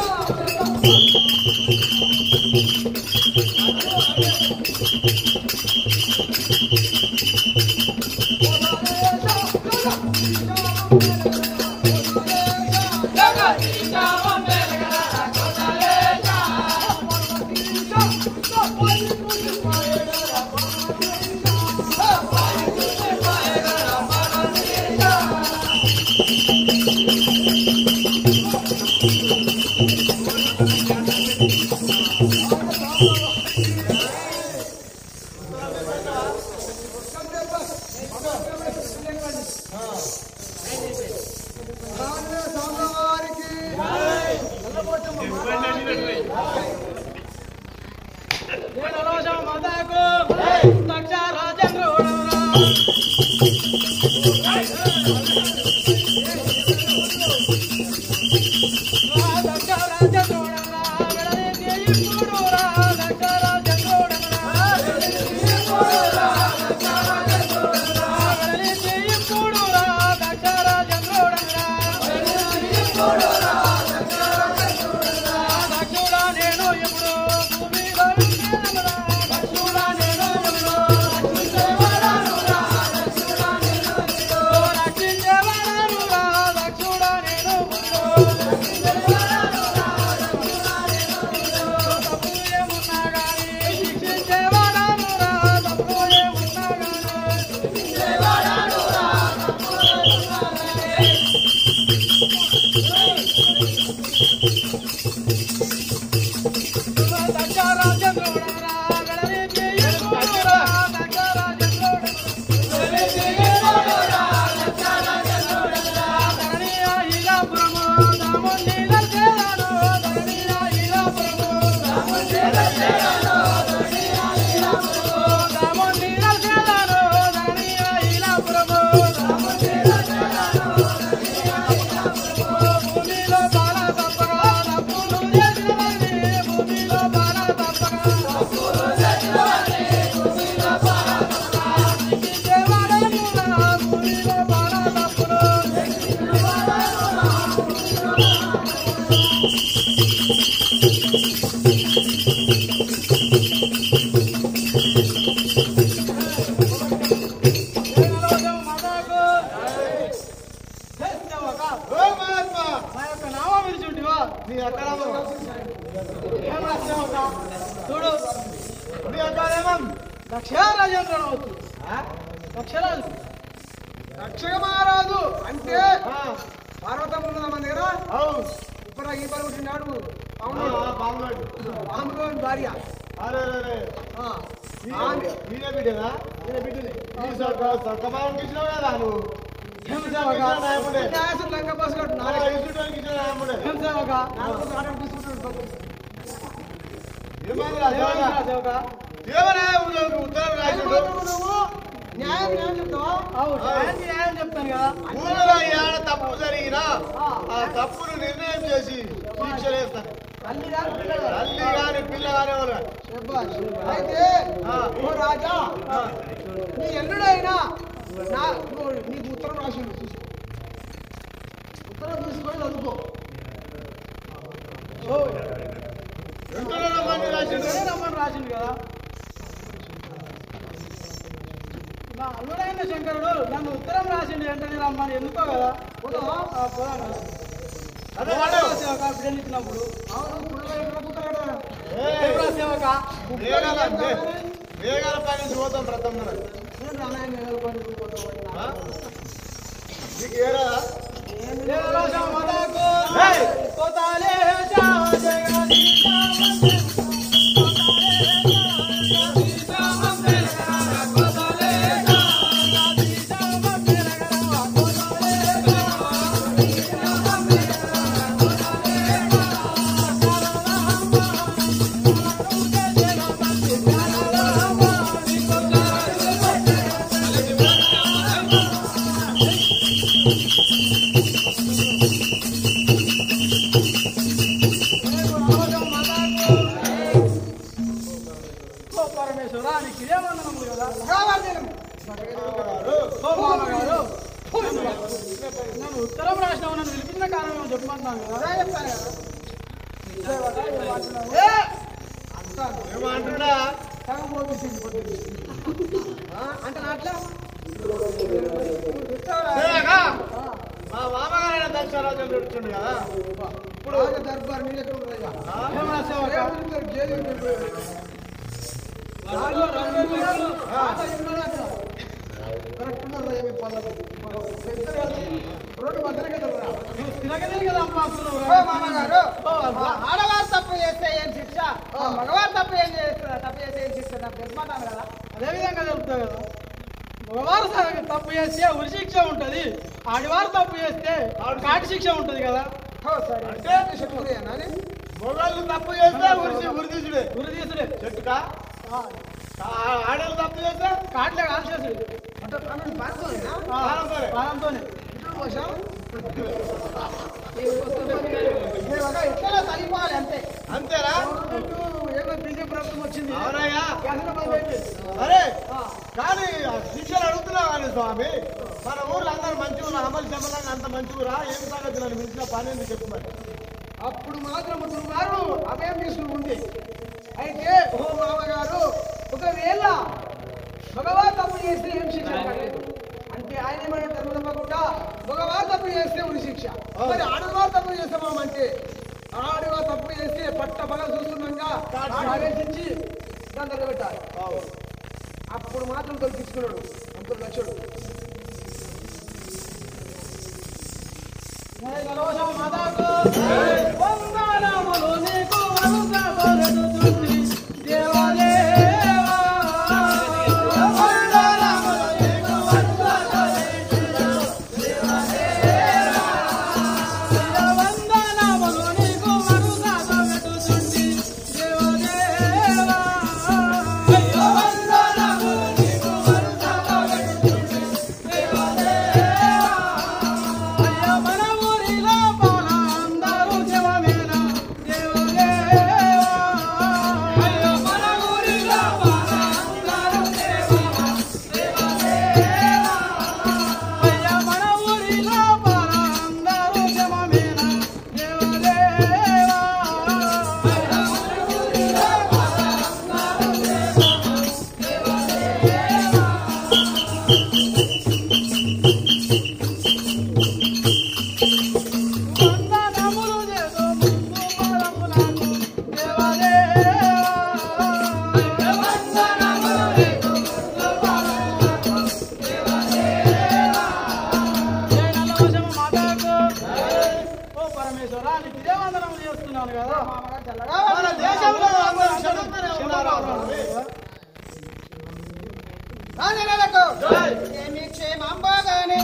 నామం దక్షరాజేంద్రుడు అవుతుంది దక్షరాజు రక్షక మహారాజు అంటే ఆ, పార్వతం ఉన్నదా మన దగ్గర అవు ఇప్పుడు ఈ పని పుట్టినాడు ఆ, అవును ఆ, బాగున్నాడు రాములోని భార్య అరే అరే, అరే ఆ, ఈయన- ఆమె ఈయన బిడ్డనా ఈయన బిడ్డనే. ఈ సొక్క సొక్కమానికి ఇచ్చినావు కదా నువ్వు హింసేవక. నాయకుడే. న్యాయసుడు లంక పోసుకుంటు నా నాలుగు ఇచ్చుటానికి ఇచ్చిన నాయకుడే. హింసేవక. నాలుగు ఆటలు తీసుకుంటాడు ఏమైంది రా సేవగా? సేవక. ఏమన్నా ఊళ్ళోకి ఉత్తరం ఆయన రాసిండు మాత్రం నువ్వు న్యాయం న్యాయం చెప్తావా అవును న్యాయానికి న్యాయం చెప్తాను కదా ఊళ్ళో ఏడ తప్పు జరిగినా ఆ తప్పును నిర్ణయం చేసి శిక్ష వేస్తాను తల్లి గారు పిల్లలు తల్లి గాని పిల్ల గాని ఎవరు శభాష్. అయితే ఆ. ఓ రాజా ఆ. నీ ఎల్లుడైనా నా నువ్వు నీకు ఉత్తరం రాసిండు చూసుకో ఉత్తరం తీసుకొని చదువుకో ఓ, ఎంతలో రమ్మని రాసిండు ఇక్కడే రమ్మని రాసిండు కదా నా అల్లుడైన శంకరుడు నన్ను ఉత్తరం రాసిండు వెంటనే రమ్మని ఎందుకో కదా పోదామా? ఆ, పోదాం కదా. అదే వాడు. సేవక బిడ్డలు ఇచ్చినప్పుడు అవును పుల్లలు ఎక్కడ పోతాడు ఏయ్, ఎవరా సేవక వేగాల వే- వేగాల పై నుంచి పోతాం ప్రతం మన. నేను రామాయణం ఎదుర్కొని పోతావు ఆ? నీకు ఏరా దేవరాజ మదకు ఏయ్! కోతాలే జావ జగదీశ ఓ పరమేశ్వర నీకు ఇదే వందనములు కదా ఓ మామగారు నన్ను ఉత్తరం రాసినావు నన్ను పిలిపించిన కారణం చెప్పమంటున్నాను కదా ఏ! ఏమో అంటున్నా సగం పోపించింది పొద్దున్నే. ఆ, అంటే నా అట్లా ఏగా? మా మామగారు దక్షరాజు పెడుతుండు కదా ఇప్పుడు రాజ దర్బార్ నీ దగ్గర ఉంది రాజా. ఆ? ఏమన్నా సేవక దేవుడి దగ్గర గేదె ఉంటుంది. రాజు రాజు ఆట ఎన్నో అక్కడ. కరెక్ట్ ఉన్నారు రాజా మీ పనులు. పెద్ద కాదు. రోడ్డు మధ్యలో కదా రా. నువ్వు తిరగలేదు కదా అమ్మ అసలు ఓ మామగారు ఓ అబ్బా. ఆడవారు తప్పు చేస్తే ఏం శిక్ష మగవారు తప్పు ఏం చేస్తారు తప్పు చేస్తే ఏం శిక్ష నాకు తెలుసుకుంటాను కదా అదే విధంగా చెప్తావు కదా మగవారు స- తప్పు చేస్తే ఉరి శిక్ష ఉంటది ఆడివారు తప్పు చేస్తే కాటి శిక్ష ఉంటది కదా ఓ సరే అంటే శత్రుడే నాని మొగాళ్ళు తప్పు చేస్తే ఉరిసి ఉరి తీసుడే ఉరి తీసుడే చెట్టుకా ఆ, ఆ- ఆడలు తప్పు చేస్తే కాట్లే కాల్చేసుడు అంటే అన్నది బాగుందా ఆ, ప్రాణంతోనే. ప్రాణంతోనే ఇట్లా పోసా ఇట్లా చనిపోవాలి అంతే అంతేనా గవర్నమెంట్ ఏదో బీజేపీ ప్రభుత్వం వచ్చింది అవునయ్యా కేంద్ర బయలుదేరి అరే కానీ ఆ శిక్షలు అడుగుతున్నావు కానీ స్వామి మన ఊర్లో అందరూ మంచి ఊరు అమలు చెప్పడానికి అంత మంచి ఊరా ఏం సంగతి నన్ను మించిన పని ఎందుకు చెప్పు మరి అప్పుడు మాత్రం ముగ్గురు గారు అభయం తీసుకుని ఉంది అయితే ఓ మామగారు ఒకవేళ మగవారు తప్పు చేస్తే ఏం శిక్ష పడలేదు అంటే ఆయన ఏమైనా ధర్మ తప్పకుండా మగవారు తప్పు చేస్తే ఉరి శిక్ష మరి ఆడవారు తప్పు చేస్తామంటే ఆడవారు తప్పు చేస్తే పట్ట పగలు చూస్తున్నాగా ఆవేశించి దాని పెట్టాలి అప్పుడు మాత్రం తొలగించుకున్నాడు అంత లక్షడు వందనములు నీకు వరుసగొలుచుచుండి దేవదేవా. వందనములు నీకు వరుసగొలుచుచుండి దేవదేవా. వందనములు నీకు వరుసగొలుచుచుండి దేవదేవా. వందనములు నీకు వరుసగొలుచుచుండి దేవదేవా. అయ్య మన ఊరిలో బాల అందరూ రాజనలకు ఏమి క్షేమం బాగానే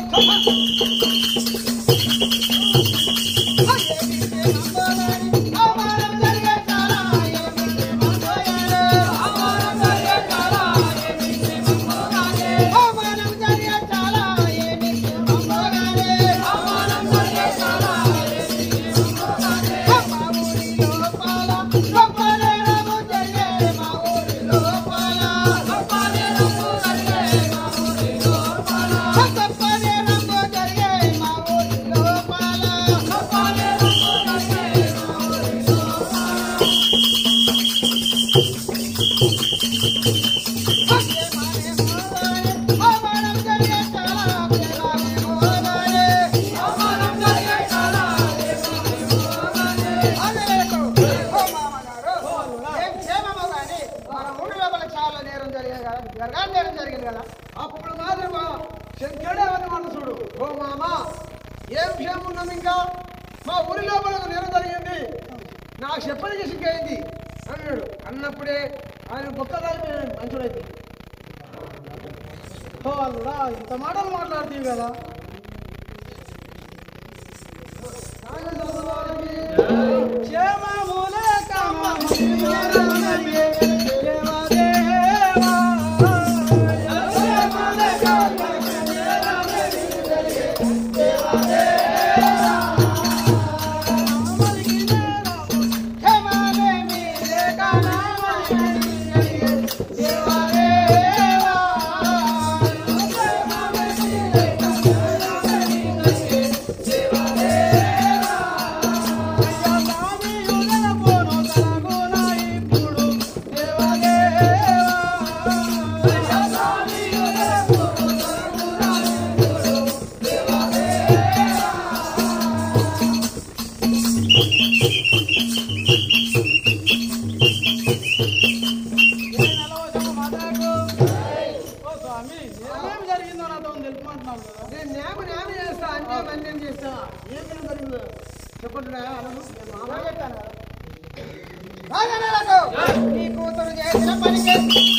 జరిగింది కదా అప్పుడు మాత్రం శంకరుడే అని చూడు ఓ మామ ఏం విషయం ఉన్నాం ఇంకా మా ఊరి లోపల ఒక నేరం జరిగింది నాకు చెప్పని సిగ్గైంది అన్నాడు అన్నప్పుడే ఆయన గొప్ప మంచుడైతే ఓ అల్లుడా ఇంత మాటలు మాట్లాడుతీవి కదా క్షేమములే కమములే దేవదేవా. క్షేమములే ఏమేమి జరిగిందో నాతో తెలుపుకుంటున్నాను కదా నేను న్యాయం న్యాయం చేస్తా అంటే మన్యం చేస్తా ఏం జరిగిందో చెప్పంటున్నా అనను నేను మామూలుగా చెప్తాను కదా రాజనలకు నీ కూతురు చేసిన పనికి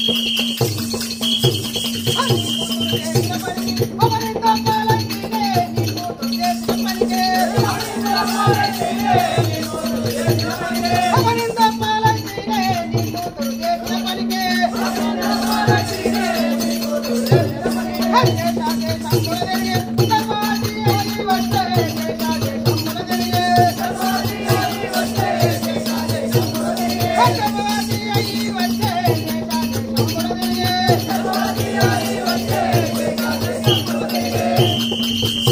ఆ, నీ కూతురు చేసిన పనికి ఒకరింత పాలకీనే, నీ కూతురు చేసిన పనికి ఒకరింత పాలకీనే, నీ కూతురు చేసిన పనికి ఒకరింత పాలకీనే, నీ కూతురు చేసిన పనికి ఒకరింత పాలకీనే, నీ కూతురు చేసిన పనికి హే, దేశా దేశం కులదెరిగే, సర్వాది హరి వస్తే, దేశా దేశం కులదెరిగే, సర్వాది హరి వస్తే, దేశా దేశం కులదెరిగే, హే, సర్వాది హరి వస్తే, దేశా దేశం కులదెరిగే, సర్వాది హరి వస్తే, దేశా దేశం కులదెరిగే.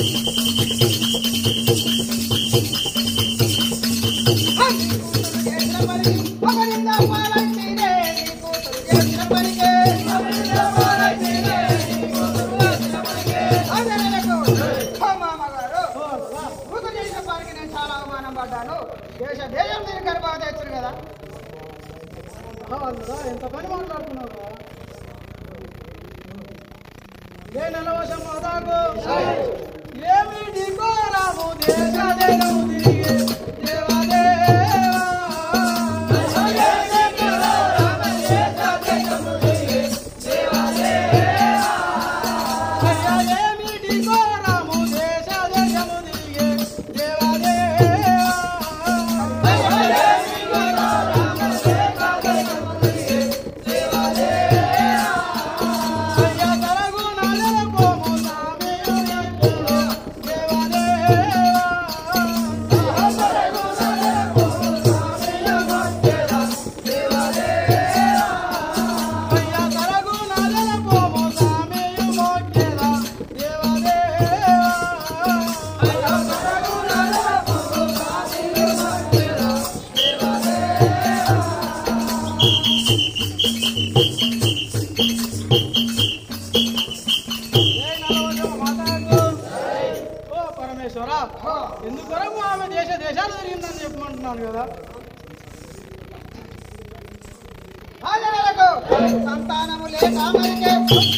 దేశ దేశం దీని గర్భవతి వచ్చారు కదా అల్లుడా ఎంత పని మాట్లాడుతున్నావు కదా ఏ నెలవశం మాదాకు ఏమిటి కోరాము దేశ దేశము తిరిగి దేవదేవా. అయ్యా ఏమిటి కోరాము దేశ దేశము తిరిగి దేవదేవా. అయ్యా తరగు నగర పోము సామియుడు దేవదేవా. అయ్యా తరగు నగర పోము సామియు మోక్షద దేవదేవా. అయ్యా తరగు నగర పోము సామియు మోక్షద ఓ పరమేశ్వర ఎందుకొరకు ఆమె దేశ దేశాలు తిరిగిందని చెప్పమంటున్నాను కదా రాజనలకు సంతానము లేక మరికే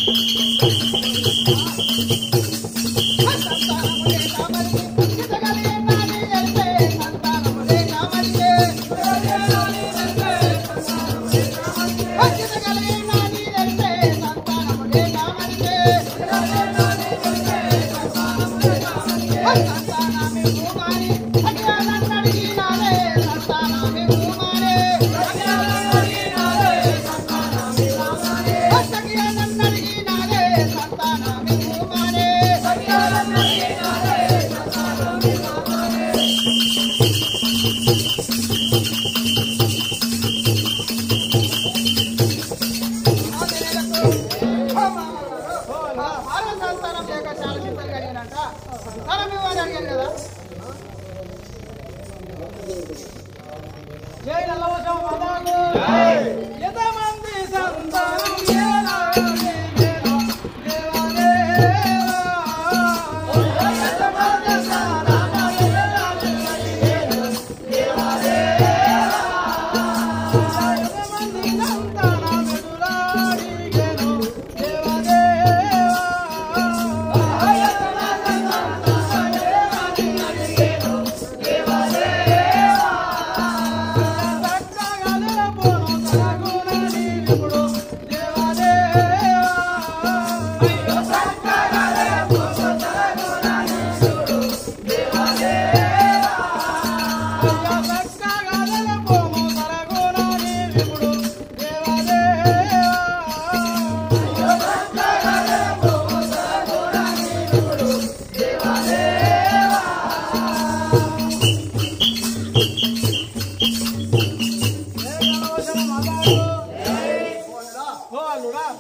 సంతానము లేక మరికే చితగలిగే నాని ఎల్పే సంతానము లేక మరికే చితగలిగే నాని ఎల్పే సంతానము లేక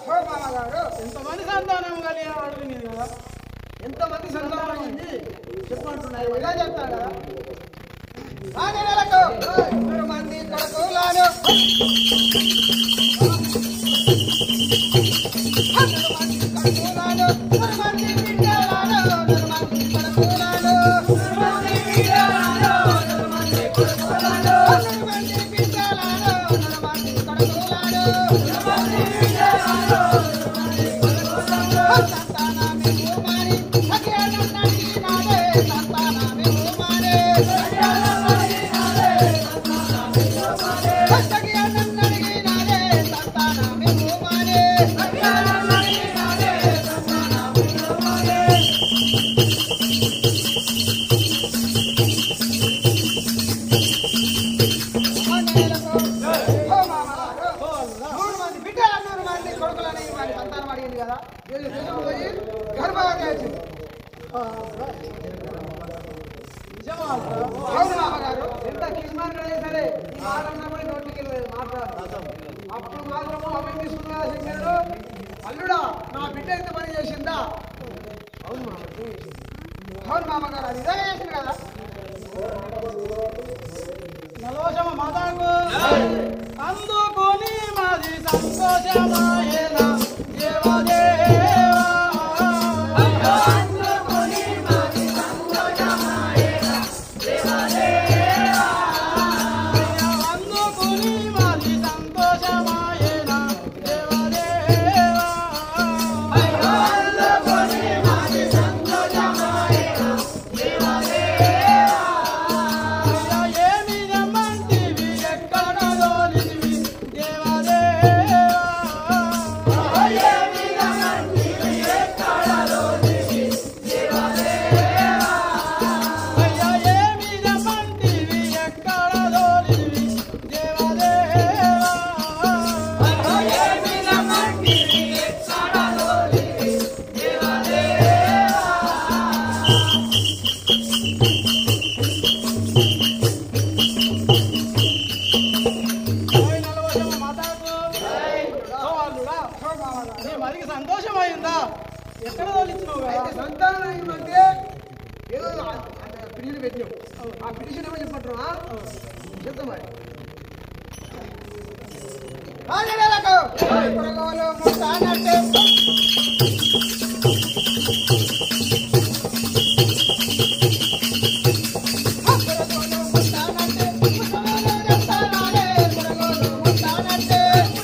ఓ మామగారు ఎంతమంది సంతానం కలిగిన వాడు నీది కదా ఎంతమంది సంతానం అయింది చెప్పంటున్నారు ఇలా చెప్తాను కదా ఆరు నెలలకు నూరు మంది కొడుకులాను నూరు మంది కొడుకులాను నూరు మంది బిడ్డలాను నూరు మంది కొడుకులాను నూరు మంది బిడ్డలాను నూరు మంది కొడుకులాను నూరు మంది బిడ్డలాను నూరు మంది కొడుకులాను నూరు మంది బిడ్డలాను సంతానమే కుమారి సఖ్యానం నడినాడే సంతానమే కుమారి సఖ్యానం నడినాడే సంతానమే కుమారి సఖ్యానం నడినాడే సంతానమే కుమారి నూరు మంది బిడ్డలు నూరు మంది కొడుకులని వారి సంతానం అడిగింది కదా వీళ్ళు తీసుకుని పోయి గర్భవతి వచ్చింది అవును మామగారు ఎంత కిస్మార్కుడైనా సరే ఈ మాట అన్నప్పుడు నోటికి వెళ్ళలేదు మాట్లాడతాం అప్పుడు మాత్రము అవి తీసుకున్నా శంకరుడు అల్లుడా నా బిడ్డ ఎంత పని చేసిందా అవును మామ అవును మామగారు అది ఇదే చేసింది కదా నలోచమ మాతాకు అందుకొని మాది సంతోషమాయేన దేవదేవా అందుకొని మాది సంతోషమాయేన దేవదేవా అందుకొని మాది సంతోషమాయేన దేవదేవా అందుకొని మాది సంతోషమాయేన ఏమి రమ్మంటివి ఎక్కడ దోలివి దేవదేవా ఏమి రమ్మంటివి ఎక్కడ దోలివి దేవదేవా అయ్యా ఏమి రమ్మంటివి ఎక్కడ దోలివి దేవదేవా ఏమి రమ్మంటివి ఎక్కడ దోలివి దేవదేవా మరికి సంతోషమైందా ఎక్కడ తోలిచ్చినావు అయితే కదా సంతానం ఏమంటే ఏదో పిటిషన్ పెట్టినాం ఆ పిటిషన్ ఏమో చెప్పంటారా చెప్తాం మరి రాజనేలకు కొడుకోలు ముట్టానంటే కొడుకోలు ముట్టానంటే ముసలోలు రెత్తానాలే కొడుకోలు ముట్టానంటే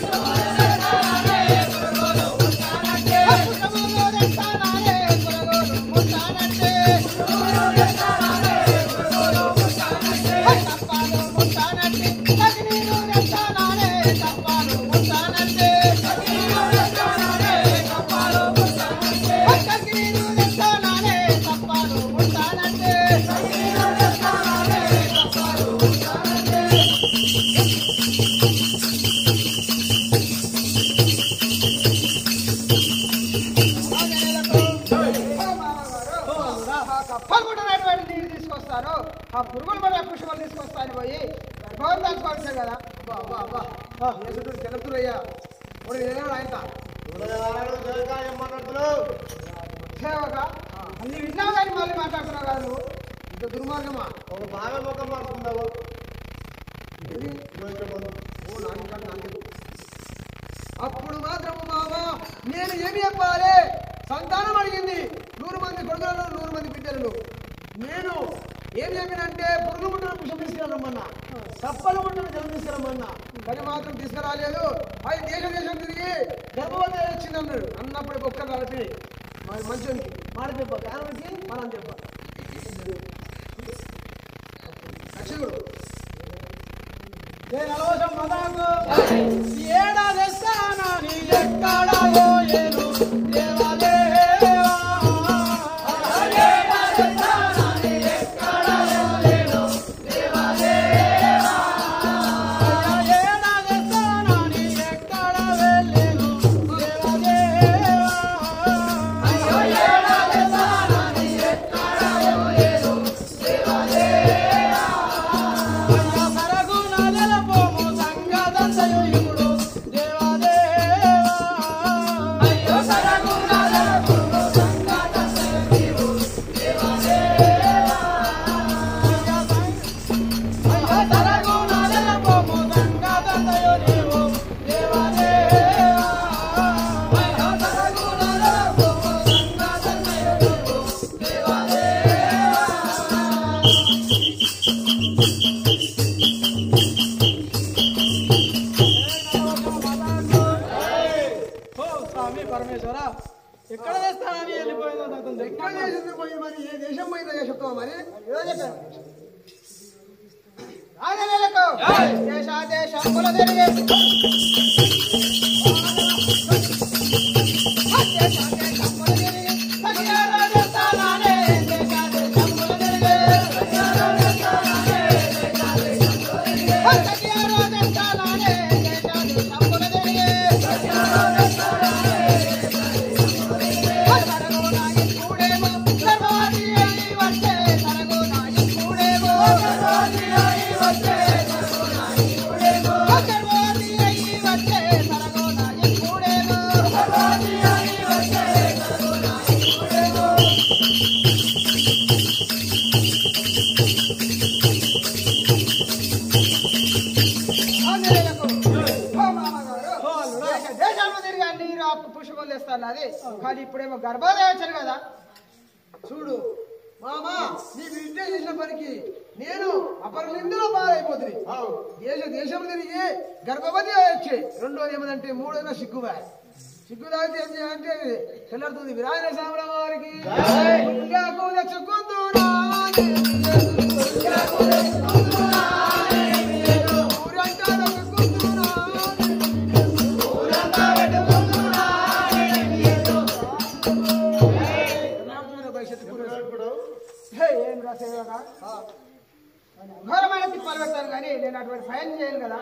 పలుకుంటున్నటువంటి నీళ్ళు తీసుకొస్తారు ఆ పురుగులు పడే పుష్పాలు తీసుకొస్తాను పోయి గర్భవతి దాచుకోవాల్సే కదా అబ్బా అబ్బా అబ్బా యేసుడు తెలుపుతురయ్యా ఇప్పుడు ఏదో ఆయన సేవక అన్ని విన్నావు కానీ మళ్ళీ మాట్లాడుతున్నావు కదా నువ్వు ఇంత దుర్మార్గమా ఒక బాగా ముఖం మారుతుందావు ఇది ఓ నాకు కాదు, నాకు తెలియదు. అప్పుడు మాత్రము మామ నేను ఏమి చెప్పాలి సంతానం అడిగింది నూరు మంది కొడుకులను నూరు మంది బిడ్డలను నేను ఏం చెప్పినంటే పురుగు ముట్టను పుష్పం తీసుకురమ్మన్నా తప్పలు ముట్టను జలం తీసుకురమ్మన్నా కానీ మాత్రం తీసుకురాలేదు అది దేశ దేశం తిరిగి గర్భవతి వచ్చింది అన్నాడు అన్నప్పుడు ఒక్కరు కలిపి మరి మంచోనికి మాట చెప్ప కారణకి మనం చెప్ప రక్షకుడు నేను అలవశం మదాకు ఏడాది స్థానాన్ని ఎక్కడ పోయేను దేవదేవా ఏడాది స్థానాన్ని ఎక్కడ పోయేను దేవదేవా ఏడాది స్థానాన్ని ఎక్కడ వెళ్ళేను దేవదేవా ఏడాది స్థానాన్ని ఎక్కడ పోయేను దేవదేవా అయ్యా సరగు నదల పోము సంగదంతయు ఇప్పుడు దేవదేవా పరమేశ్వర ఎక్కడ తెస్తానని వెళ్ళిపోయిందో నాకు ఎక్కడ చేసింది పోయి మరి ఏ దేశం పోయిందో చెప్తావా మరి ఏదో చెప్పాను రాజనేలకు దేశ దేశముల తిరిగి దేశ దేశముల తిరిగి సఖియా రాజస్థానాలే దేశ దేశముల తిరిగి సఖియా రాజస్థానాలే దేశ దేశముల తిరిగి దేశాల్లో తిరిగి నీరు అప్పు పుష్పలు తెస్తాను అది కానీ ఇప్పుడేమో గర్భాలయం వచ్చారు కదా చూడు మామా నీ బిడ్డ చేసిన పనికి నేను అపరలిందులో బాధైపోతుంది దేశ దేశం తిరిగి గర్భవతి వచ్చి రెండోది ఏమదంటే మూడోది సిగ్గువా సిగ్గు తాగితే ఏం చేయాలంటే తెల్లడుతుంది విరాజ సామరామ వారికి ఇంకా కూల చుక్కుందునా ఊరంతా దొక్కుకుందునా హే, ఏం రాసేవా ఘోరమైన తిప్పాలు పెడతాను కానీ నేను అటువంటి ఫైన్ చేయను కదా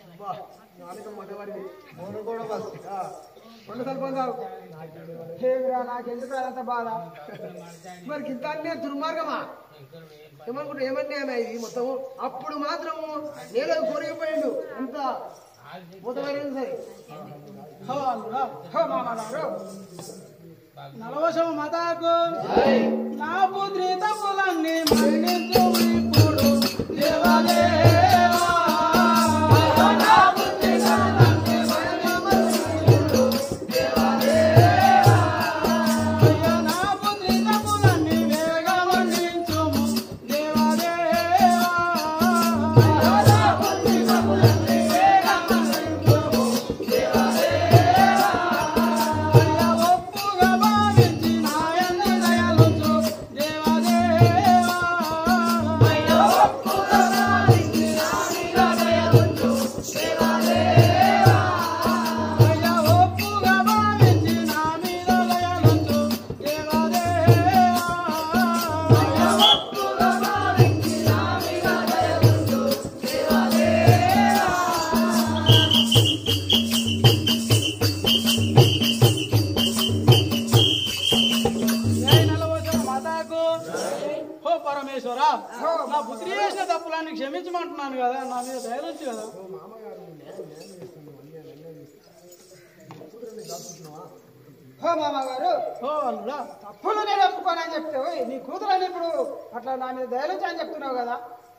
రెండు సరిపోతావు ఏమిరా నాకెందుకు అంత బాధ మరి ఇంత అన్నే దుర్మార్గమా ఏమనుకుంటా ఏమన్నా ఇది మొత్తం అప్పుడు మాత్రము నేను కోరికపోయిండు ఎంత మూతమైనది సరే హో అల్లుడా హో మామగారు నలవశం మతాకు నా పుత్రి తప్పులన్నీ మన్నించు ఇప్పుడు దేవాదేవా. నా పుత్రి తప్పులన్నీ మన్నించు దేవాదేవా. అయ్యా, నా పుత్రి తప్పులన్నీ వేగ మన్నించుము దేవాదేవా. అయ్యా, నా పుత్రి తప్పులన్నీ వేగ మన్నించుము దేవాదేవా. అయ్యా, ఒప్పుగా భావించి నాయన్ని దయలుచు దేవాదేవా. అయ్యా, ఒప్పుగా భావించి నాయన్ని దయలుచు దేవాదేవా. అయ్యా, ఒప్పుగా భావించి నా మీద దయలుచు దేవాదేవా. అయ్యా, ఒప్పుగా భావించి నా మీద దయలుచు దేవాదేవా. జై నలవచన మాతాకు హో పరమేశ్వర నా పుత్రి చేసిన తప్పులన్నీ క్షమించమంటున్నాను కదా నా మీద దయలుంచు కదా హో మామగారు హో అల్లుడా తప్పులు నేను ఒప్పుకోనని చెప్తే ఓయ్, నీ కూతురని ఇప్పుడు అట్లా నా మీద దయలుంచి అని చెప్తున్నావు కదా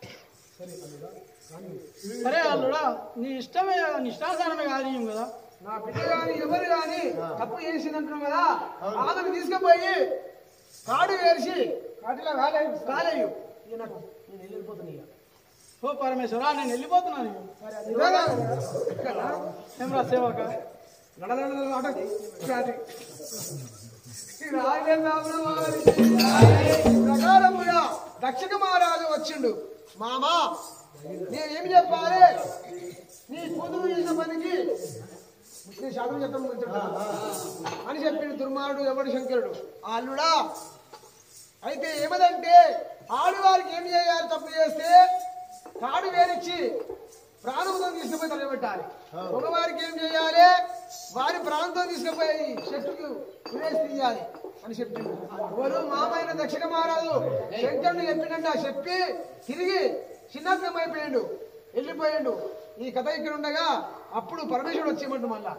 సరే అల్లుడా నీ ఇష్టమే నీ ఇష్టానుసారమే కాదు కదా నా బిడ్డ గాని ఎవరు గాని తప్పు చేసిందంటున్నావు కదా ఆమెను తీసుకుపోయి కాడు వేసి కాటిలో కాలేవు కాలేవు ఇక నాకు నేను వెళ్ళిపోతున్నా ఇక. హో పరమేశ్వర నేను వెళ్ళిపోతున్నాను ఇక. మరి అది ఇవ్వదా? కదా? ఏం రా సేవక నడనడన ఆట కాదు. ఈ రాజేంద్ర వారి ప్రకారముగా దక్షిణ మహారాజు వచ్చిండు మామా నేనేమి చెప్పాలి నీ కూతురు చేసిన పనికి నీ శాతం చెప్పడం అని చెప్పిండు దుర్మారుడు ఎవడు శంకరుడు ఆ అల్లుడా అయితే ఏమదంటే ఆడవారికి ఏం చేయాలి తప్పు చేస్తే కాడు వేరిచ్చి ప్రాణంతో తీసుకుపోయి తలబెట్టాలి మగవారికి ఏం చేయాలి వారి ప్రాణంతో తీసుకుపోయి చెట్టుకు ఉరేసి తీయాలి అని చెప్పిండు ఎవరు మామైన దక్షిణ మహారాజు శంకరుడు చెప్పిండంట చెప్పి తిరిగి చిన్నత్వం అయిపోయిండు వెళ్ళిపోయిండు ఈ కథ ఇక్కడ ఉండగా అప్పుడు పరమేశ్వరుడు వచ్చేమంటు మళ్ళా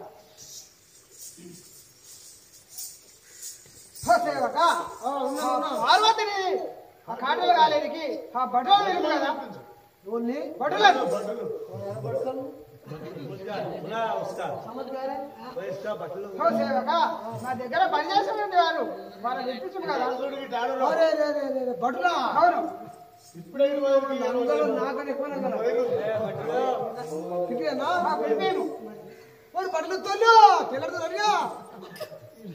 హో సేవక, పార్వతిని ఆ కాటలు కాలేనికి ఆ బట్టలు నిలుపు కదా ఓన్లీ బట్టలు హో సేవక నా దగ్గర పనిచేసేటువంటి వారు వాళ్ళని ఇప్పించు కదా అరే, రే, రే, రే, రే, బట్టలా అవును ఇప్పుడే అందరూ నాకని ఎక్కువ పిలిపియన్నా పిలిపియను వాడు బట్టలు తోలు తెల్లడుతున్నారుగా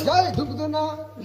జై దుంకుతున్నా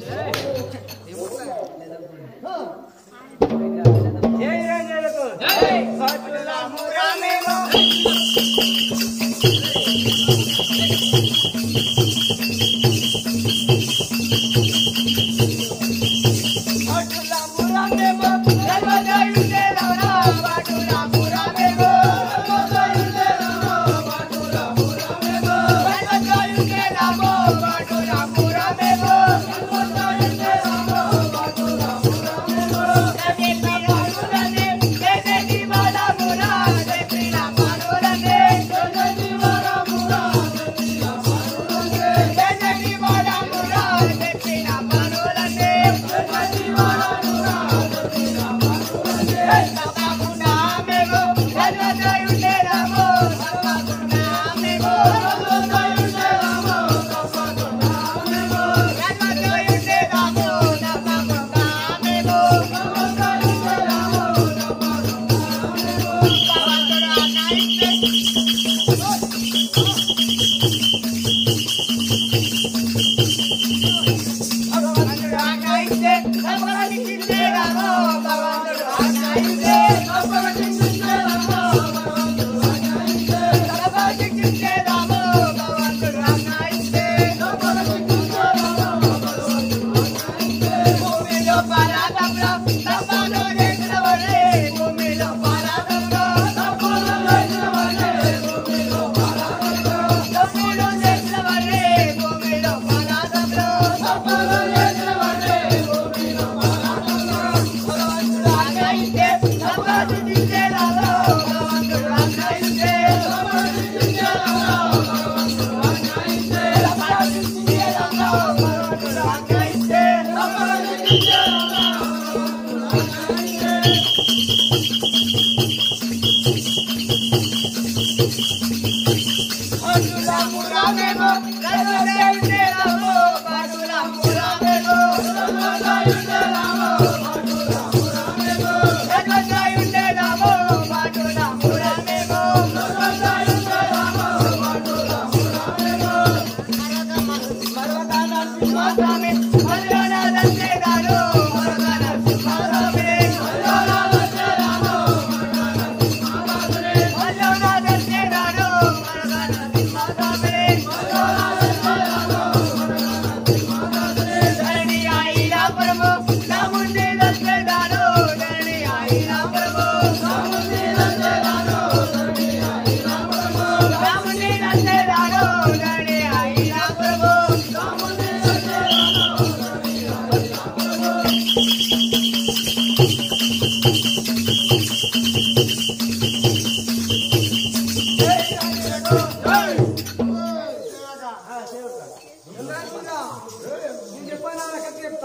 నేను చెప్పాను నా కత్తి చెప్తా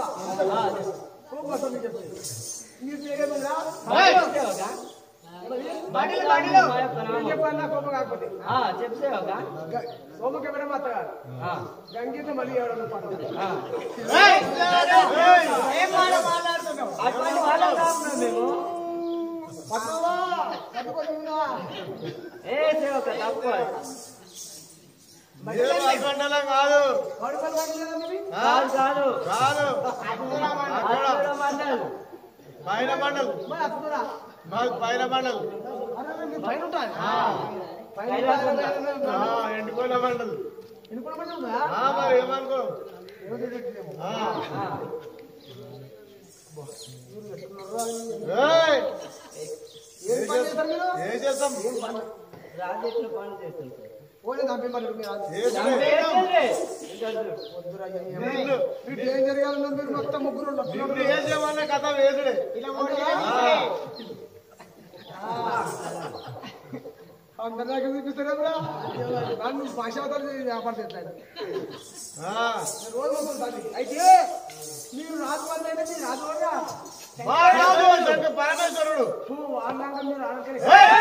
కోపం మీకు చెప్తాను నీ పేరేమన్నా నేను చెప్పాను నా కోపం కాకపోతే గ- సోమకి ఎవరైనా అత్తగారు గంగీత మళ్ళీ ఎవరైనా పడతారు పట్టుకోవా పట్టుకొని ఉన్నా మండలం కాదు కడుపలు పడలేదా మీవి? కాదు అక్కడ పైన మండలం మరి అత్తురా మాకు పైన మండలం అరే నీ పైన ఉంటాయి పైన ఆ, ఎండిపోయిన మండలం ఎన్నుకోవడం ఉందా ఆ, మరి ఏమనుకో ఏమో తెలియట్లేమో. ఆ. ఏయ్, ఏం పని చేస్తారు మీరు ఏం చేస్తాం పోనీ దంపి మరి మీరు ఆగు. వేసుడే. వద్దురా, ఏం- ఏం- నీళ్ళు. మీరు ఏం జరగాలన్నా మీరు మొత్తం ముగ్గురు ఉన్నారు. ఇప్పుడు ఏం చేయమన్నా కథ వేసుడే అందరి దగ్గర చూపిస్తారా కూడా నన్ను భాషావతాలు వ్యాపారం చేస్తాను ఆ. రోజు ఉంటుంది అయితే మీరు రాజువారి అయితే మీరు రాజువారిగా మా రాజు అంటే పరమేశ్వరుడు వాళ్ళంగా మీరు ఆడకలే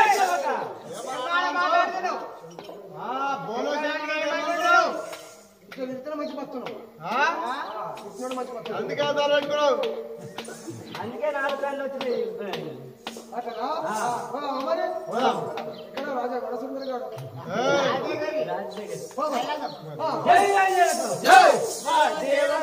ఆ, బోలో శాఖలు ఏమనుకున్నావు? ఇక్కడ ఇద్దరు మంచి పత్తున్నాం ఆ? ఇద్దరు మంచి పత్తున్నాం అందుకే అదాలు అనుకున్నావు అందుకే నాలుగు కళ్ళు వచ్చినాయి అట్లా మరి పోదాం. ఇక్కడ రాజా వడసుందర గారు ఏయ్, పోదాం. ఆ. జై రాజేంద్ర. జై దేవ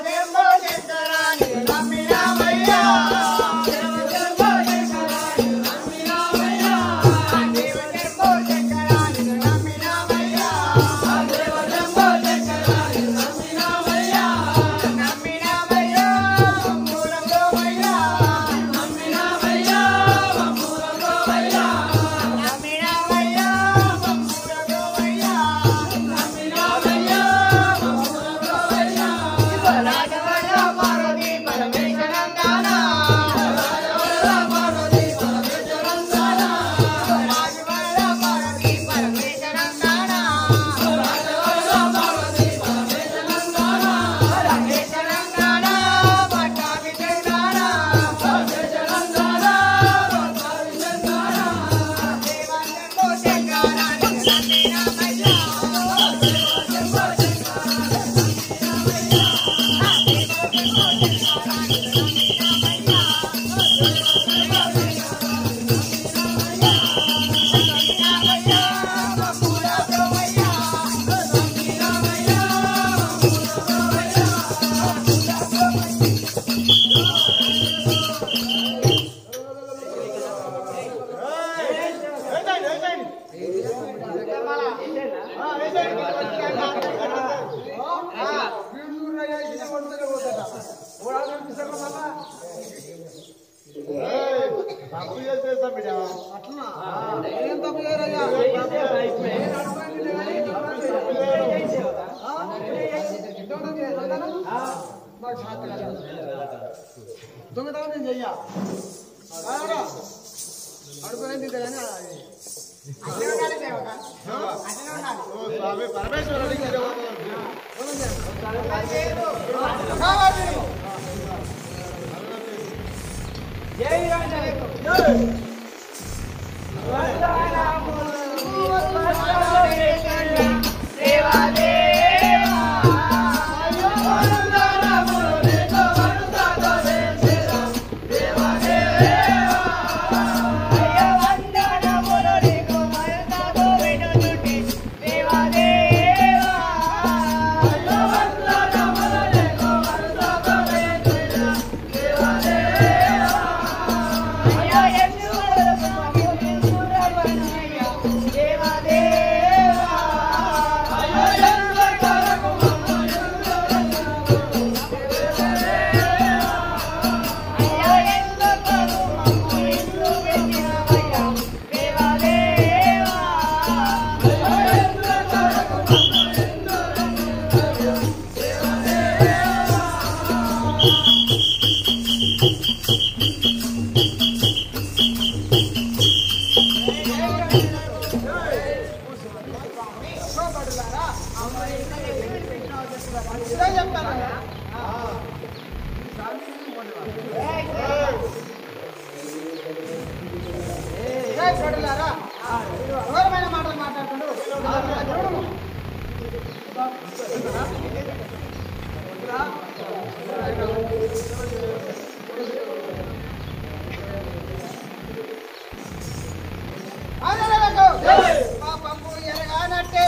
బిడ్డ అట్లనా ఏం తప్పు చేయరయ్యా మాకు శాతం కాదు. దొంగతనం నేను చెయ్యా అడుగునేది కానీ అది. అట్లే ఉండాలి దేవత. అట్లే ఉండాలి. ఓ స్వామి పరమేశ్వరుడికి దేవతలు. కావాలి నేను. ఇదే చెప్తాను కదా. ఏ చూడలేరా ఘోరమైన మాటలు మాట్లాడుతుండ్రు చూడము పాపము ఎరగానట్టే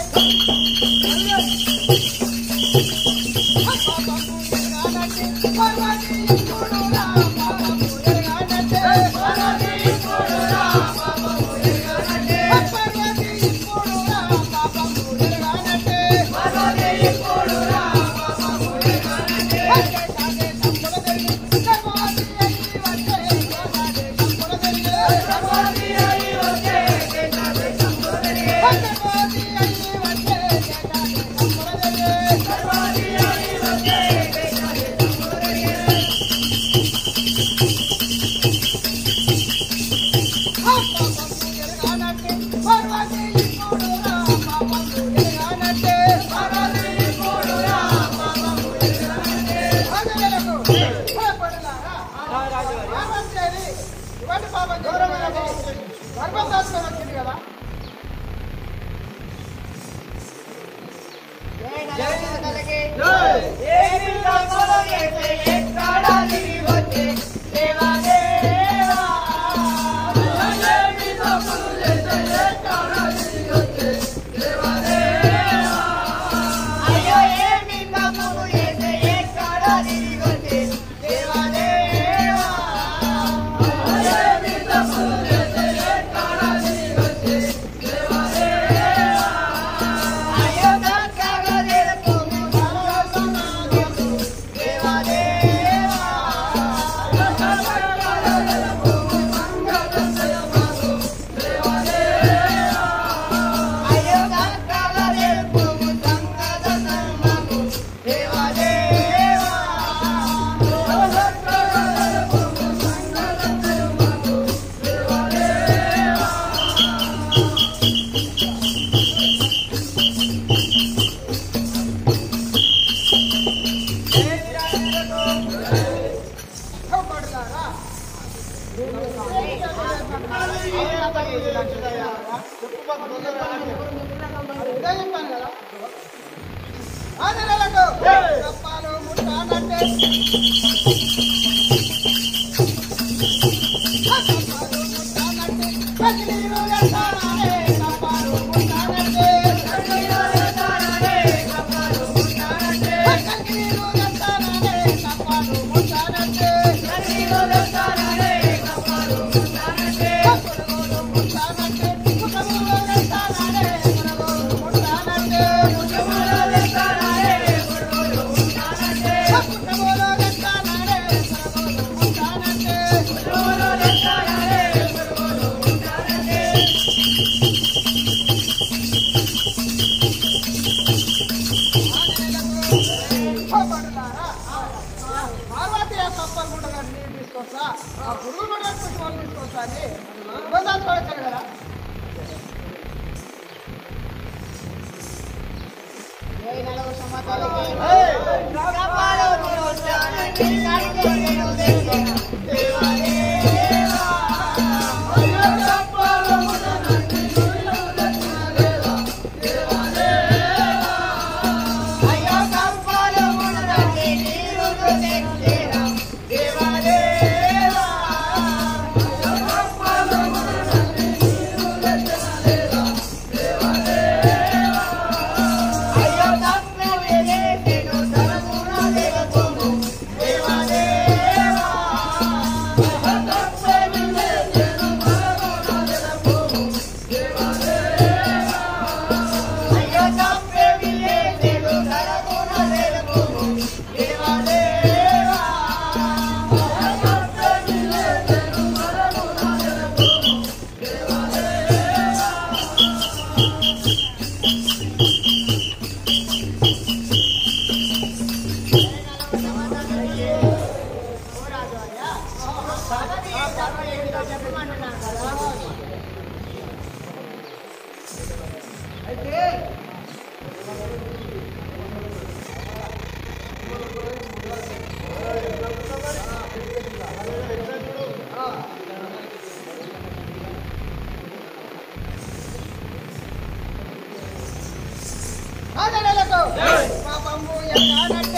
కదా ఇదే చెప్పాను కదా ఆ నెలలకు కప్పాలు ముట్టానంటే కప్పాలు ముట్టానంటే కదిలీలు ఎత్తానంటే కప్పాలు ముట్టానంటే కదిలీలు ఎత్తానంటే కప్పాలు ముట్టానంటే కదిలీలు ఎత్తానంటే కప్పాలు ముట్టానంటే కదిలీలు ఎత్తానంటే కప్పాలు ముట్టానంటే కప్పులు ముట్టానంటే కుటుంబంలో ఎత్తానంటే కుటుంబంలో ముట్టానంటే కుటుంబంలో ఎత్తానంటే కుటుంబంలో ముట్టానంటే కుటుంబంలో ఎత్తానంటే కుటుంబంలో ముట్టానంటే కుటుంబంలో ఎత్తానంటే కుటుంబంలో ఆ కప్పలు కూడా నాకు నీళ్ళు తీసుకొస్తా ఆ పురుగు కూడా పుష్పాలు తీసుకొస్తా అని ఇబ్బంది వచ్చాను కదా అయితే ఆడలకు పాపము ఎన్నాడంటే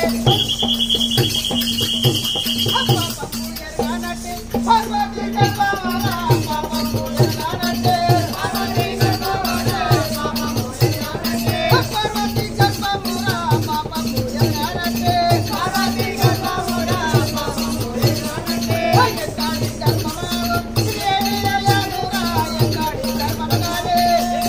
పాపము ఎన్నాడంటే పార్వతి కల్పవన పాపము ఎన్నాడంటే పార్వతి కల్పవన పాపము ఎన్నాడంటే పార్వతి కల్పవన పాపము ఎన్నాడంటే పార్వతి కల్పవన పాపము ఎన్నాడంటే ఎక్కడి కల్పవన శ్రీని లయనుగా ఎక్కడి కల్పవనాడే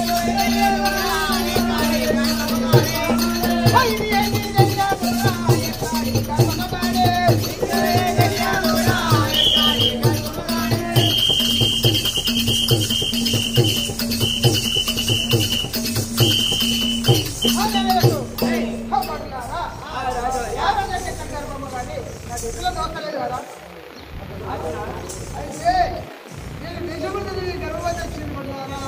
అయితే నేను నిజములు గర్భవతి వచ్చింది పడ్డారా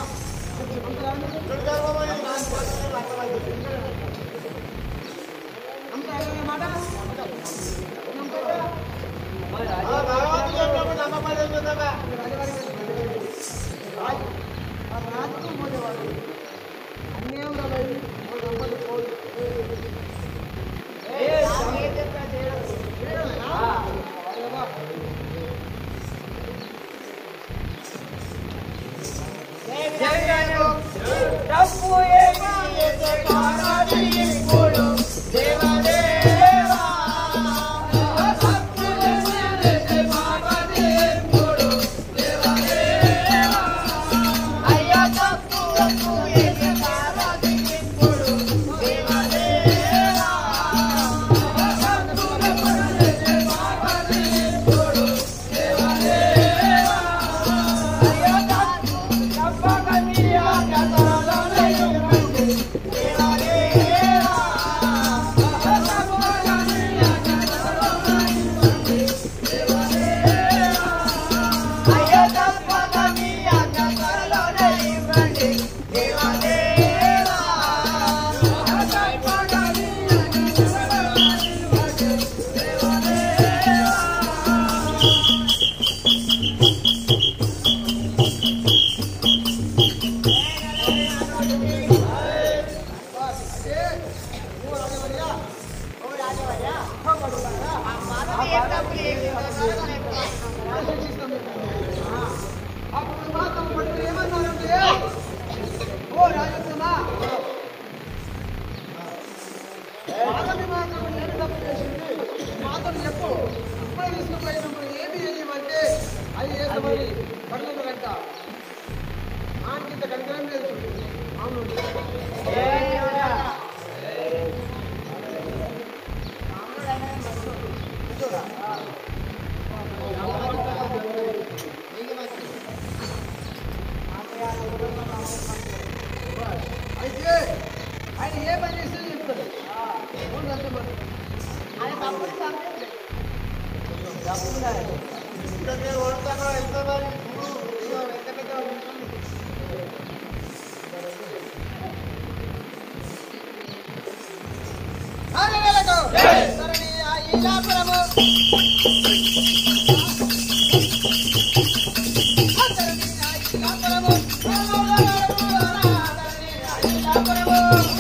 అప్పుడు మాత్రం పట్టుకుని ఏమన్నారంటే ఓ రాజకుమా పార్వతి మాత్రం ఏమి తప్పు చేసింది మాత్రం చెప్పు ఇప్పుడే తీసుకుపోయినప్పుడు ఏమి చేయమంటే అది చేస్తామని పడుతుంది వెంట ఆంకింత కనికరం లేదు అవును అయితే ఆయన ఏ పని చేస్తే చెప్తాడు అవును అంతే మరి. ఇంకా నేను వండుతాను ఎంత మరి చూడు, ఇదిగో ఎంత పెద్ద ఉంటుంది. ఆంజనేయులకు ధరణి ఐలాపురము. ధరణి ఐలాపురము. ధరణి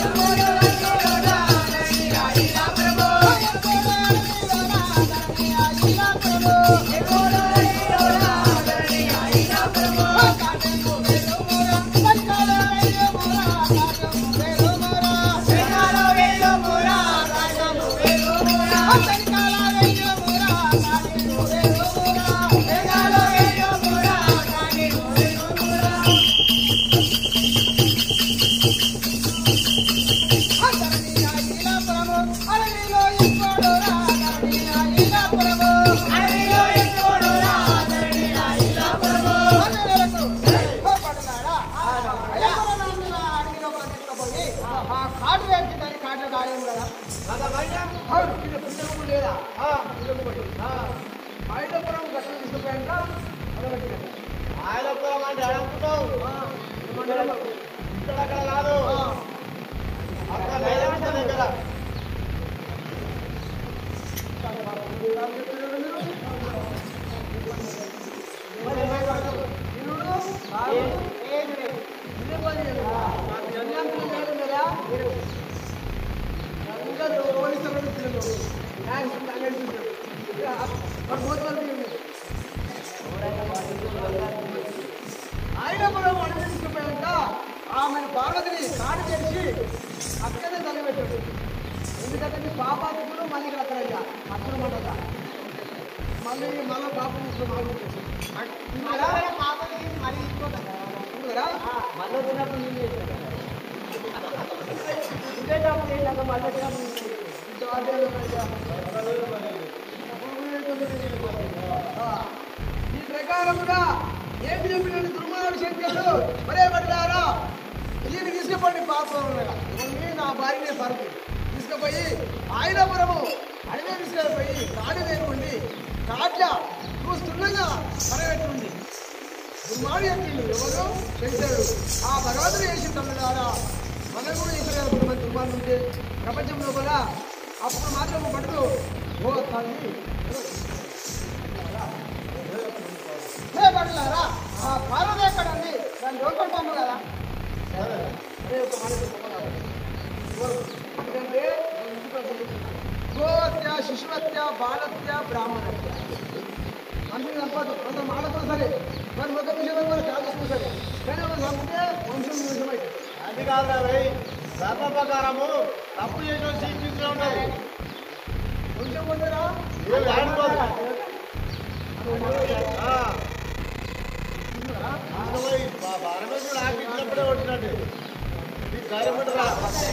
ఐలపురం గట్ల తీసుకుపోయాక అడగట్లేదు ఆయన పొలం అంటే అడుగుతున్నావు ఇక్కడ అక్కడ కాదు అక్కడ నైవేద్య దగ్గర ఆయన కూడా అడిగి తీసుకుపోయాక ఆమెను పార్వతిని కాడు చేసి అక్కడే తల్లిపెట్టాడు ఎందుకంటే మీ పాపాత్ముడు మళ్ళీ అక్కడ అక్కడ మాట మళ్ళీ మళ్ళీ పాపం తీసుకుని ఈ ప్రకారముగా ఏమి చెప్పిన దుర్మార్గ శంకరుడు మరే పడ్డారా ఈయన తీసుకుపోండి పాపం ఇవన్నీ నా భార్యనే పరుపు తీసుకుపోయి ఆయనపురము అడవి తీసుకుపోయి కాడి వేరుకుండి కాట్ల చూస్తుండగా పరగట్టుంది దుర్మార్గ చెప్పిండు ఎవరు శంకరుడు ఆ భగవంతుడు చేసి తమ్ముడారా మనం కూడా చేసిన మంది దుర్మార్గం ఉంటే ప్రపంచం లోపల అప్పుడు మాత్రం పడుతూ ఓ తల్లి హే పడులారా ఆ పాలన ఎక్కడ ఉంది దాన్ని లోపడతాము కదా అదే ఒక మాట చెప్పగలరా? ఎందుకంటే గోహత్య శిశుహత్య బాలత్య బ్రాహ్మణత్య మనిషిని తప్పదు కొంత మాటతో సరే మరి ఒక విషయంలో కూడా కాదు సరే కానీ ఒక చంపితే వంశం నిమిషమైతే అది కాదురా భయ్ ధర్మ ప్రకారము తప్పు చేసిన శిక్షించడం ఉండదు వంశం పొందరా ఏం ఆడుకోదు ఆ. తీసుకుపోయి బా- పరమేశ్వరుడు ఆపించినప్పుడే కొట్టినట్టు నీకు ధైర్యం ఉంటుందా?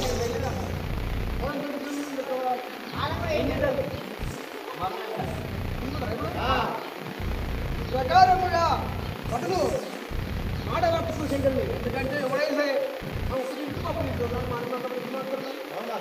ఆ. ప్రకారముగా పట్టును మాట పట్టుకు శంకరుని ఎందుకంటే ఎవడైతే ఒక ఇంటి పాప మాట్లాడుతున్నాను అవునా?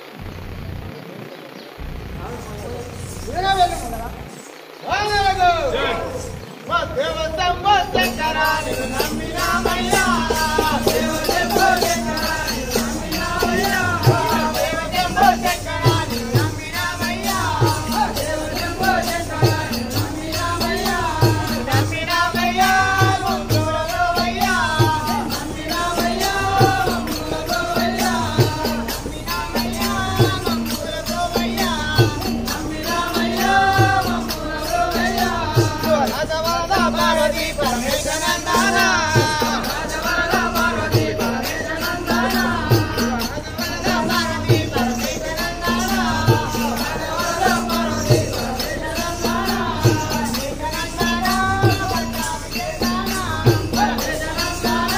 వినగా వెళ్ళకుండా వానరగు! మా దేవతమ్మ శంకరా నిన్ను నమ్మినామయ్యా. దేవతమ్మ శంకరా నిన్ను నమ్మినామయ్యా. దేవతమ్మ శంకరా నిన్ను నమ్మినామయ్యా. దేవతమ్మ శంకరా నిన్ను నమ్మినామయ్యా. నమ్మినామయ్యా, మమ్ములలోవయ్యా. నమ్మినామయ్యా, మమ్ములలోవయ్యా. నమ్మినామయ్యా, మమ్ములలోవయ్యా. నమ్మినామయ్యా, మమ్ములలోవయ్యా. రాజవరద పార్వతీ పరమేశనందన. రాజవరద పార్వతీ పరమేశనందన. రాజవరద పార్వతీ పరమేశనందన. రాజవరద పార్వతీ పరమేశనందన. పరమేశనందన, పరమేశనందన. పరమేశనందన,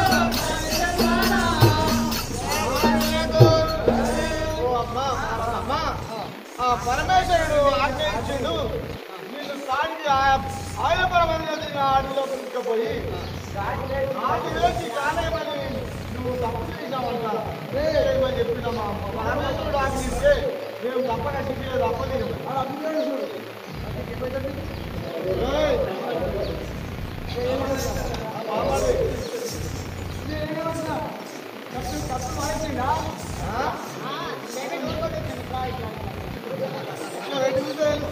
పరమేశనందన. ఓ అమ్మా, అమ్మా, ఆ పరమేశ్వరుడు ఆజ్ఞయించిండు నిన్ను కాడికి ఆయపురం అనేది అడవిలో తీసుకుపోయి ఆటి వేసి కాలేమని నువ్వు తప్పు చేసావంట ఏమని చెప్పినమ్మా పరమేశ్వరుడు ఆజ్ఞిస్తే మేము తప్పక శిక్ష తప్పలేదు అలా అందరూ చూడు అది ఇబ్బంది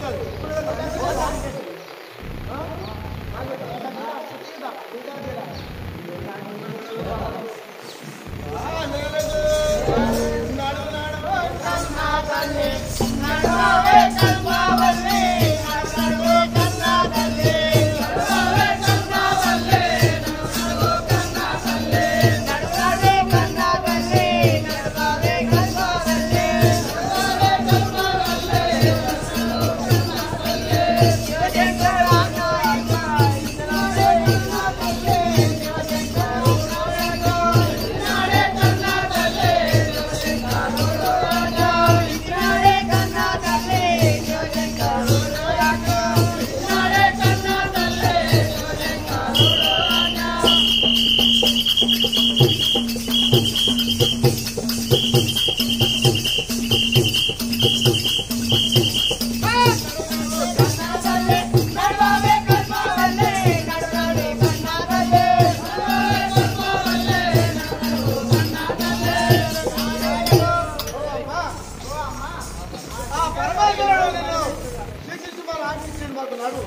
ఆ పరమేశ్వరుడు నిన్ను శ్రీకృష్ణ ఆశించాడు మాకు నాడు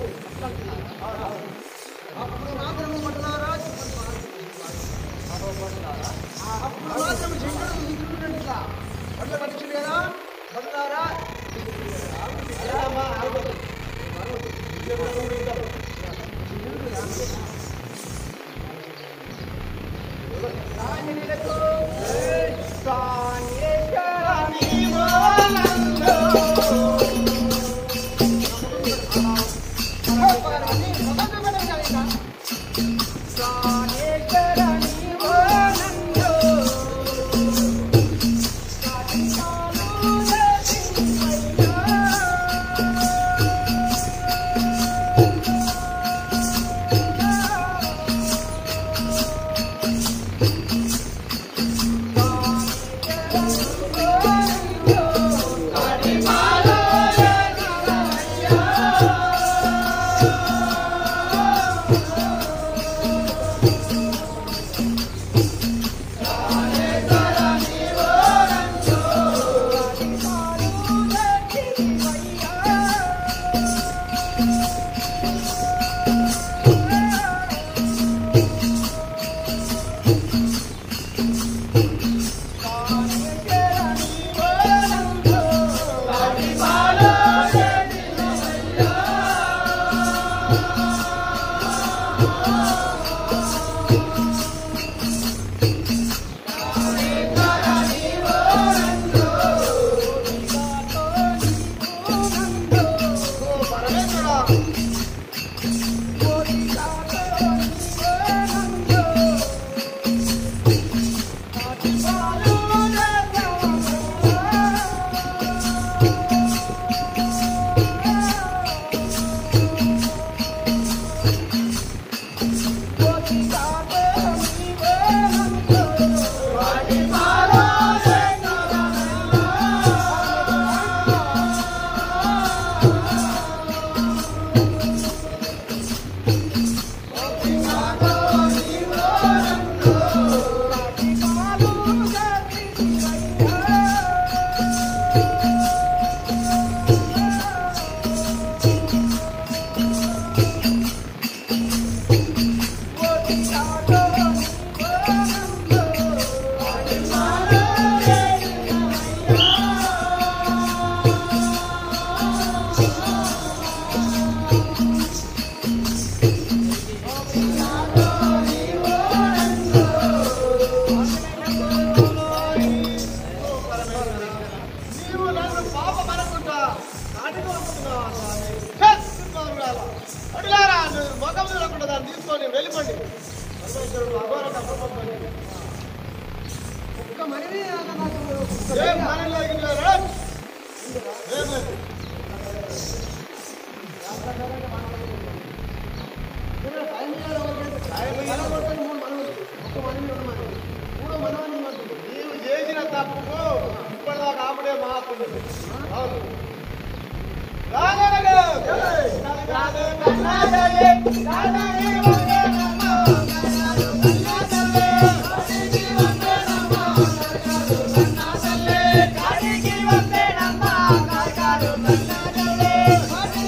అప్పుడు మాత్రం పట్టున్నారా అప్పుడు మాత్రం శంకరుడు దిగుతున్నట్టుగా పట్ల పట్టించాడు కదా పట్టున్నారా నీవు నన్ను పాప మనకుంటా నాటికి అనుకుంటున్నావా స్వామి హే, దుర్మార్గురాలా. అడులారా నువ్వు ముఖం చూడకుండా దాన్ని తీసుకొని వెళ్ళిపోండి పరమేశ్వరుడు అఘోర తప్పపండి. ఒక్క మనవి నాకు ఏం మనలో ఎగిరినారా? ఏమైంది? నీవు చేసిన తప్పుకు ఇప్పటిదాకా ఆపడే మాకున్నది అవును రాగనగా కాడికి వందేనమ్మా కాకారు కన్నా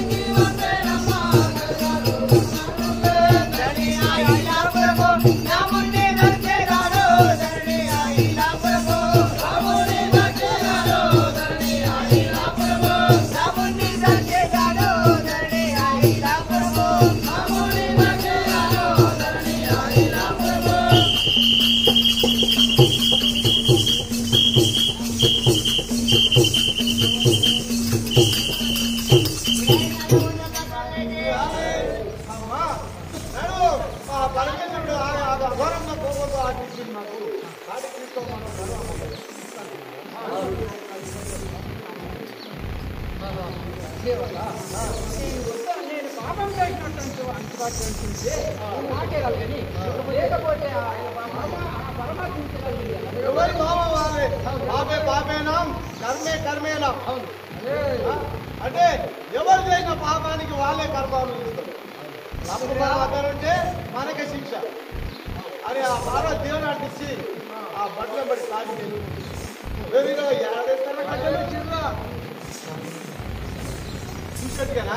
దేవత నేను వద్ద- నేను పాపం చేసినట్టు అంటున్నట్టుంటే నాకేగలగని లేకపోతే ఆయన పాప ఆ పరమాత్మించగలిగింది ఎవరి భావం వాళ్ళే పాపే పాపేనాం కర్మే కర్మేనాం ఆ? అంటే ఎవరు చేసిన పాపానికి వాళ్ళే కర్మాలు ఇస్తారు తప్పు మనం అద్దరుంటే మనకే శిక్ష అని ఆ బాధ దేవుని అట్టించి ఆ బట్టలు పడి సాగి వెరిగా ఏడాదిస్తారా కట్టెలు చిర్రా చూసట్టుగానా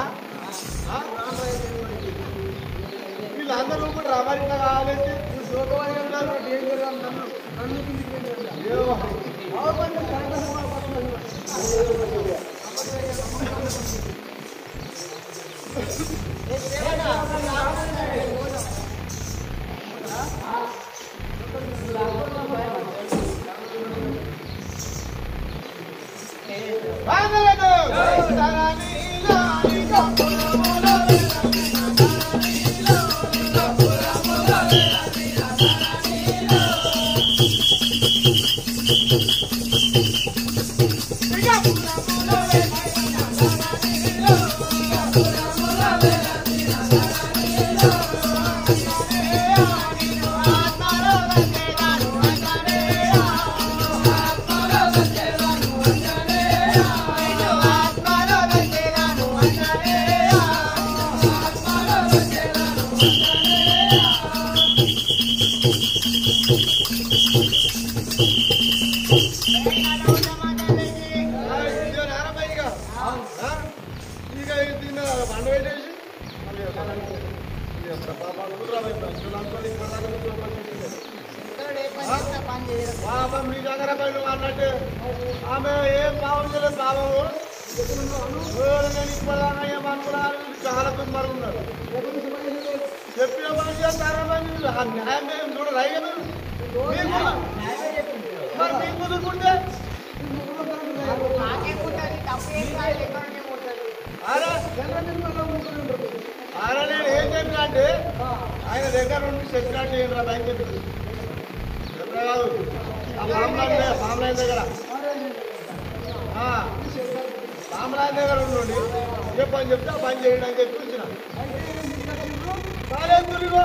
వీళ్ళందరూ కూడా రామారిగా కావాలంటే ఏమో. వందనకు తరణిలో ఇంకా పురములో ಈಗ ಇದನ್ನ ಬಂಡ పెట్టేసి మళ్ళీ వస్తాను. మళ్ళీ వస్తా. పాప అనుకుంటురా భయ్, మనుషులు అనుకోని ఇక్కడ దాకా కూర్చోబెట్టి. పాపం మీ దగ్గర పోయి నువ్వు అన్నట్టు ఆమె ఏం పాపం చేయలేదు పాపము ఎవరు నేను ఇప్పటిదాకా ఏమనుకున్నాను చాలా దుర్మార్గం ఉన్నారు చెప్పిన పని చేస్తారా మరి? ఆ న్యాయం ఏం చూడరు అయ్యా మీరు? మీకు మరి మీకు కుదురుకుంటే అరే అరే నేను ఏం చెప్పినా అంటే ఆయన దగ్గర ఉండి చెప్పినట్టు ఏంట్రా బ్యాంక్ చెప్పి చెప్పినా కాదు ఆ సామ్రాన్ దగ్గర సామ్రాన్ దగ్గర ఆ, సామ్రాన్ దగ్గర ఉండండి ఏ పని చెప్తే ఆ పని చేయండి అని చెప్పి వచ్చిన కాలేదు తిరిగో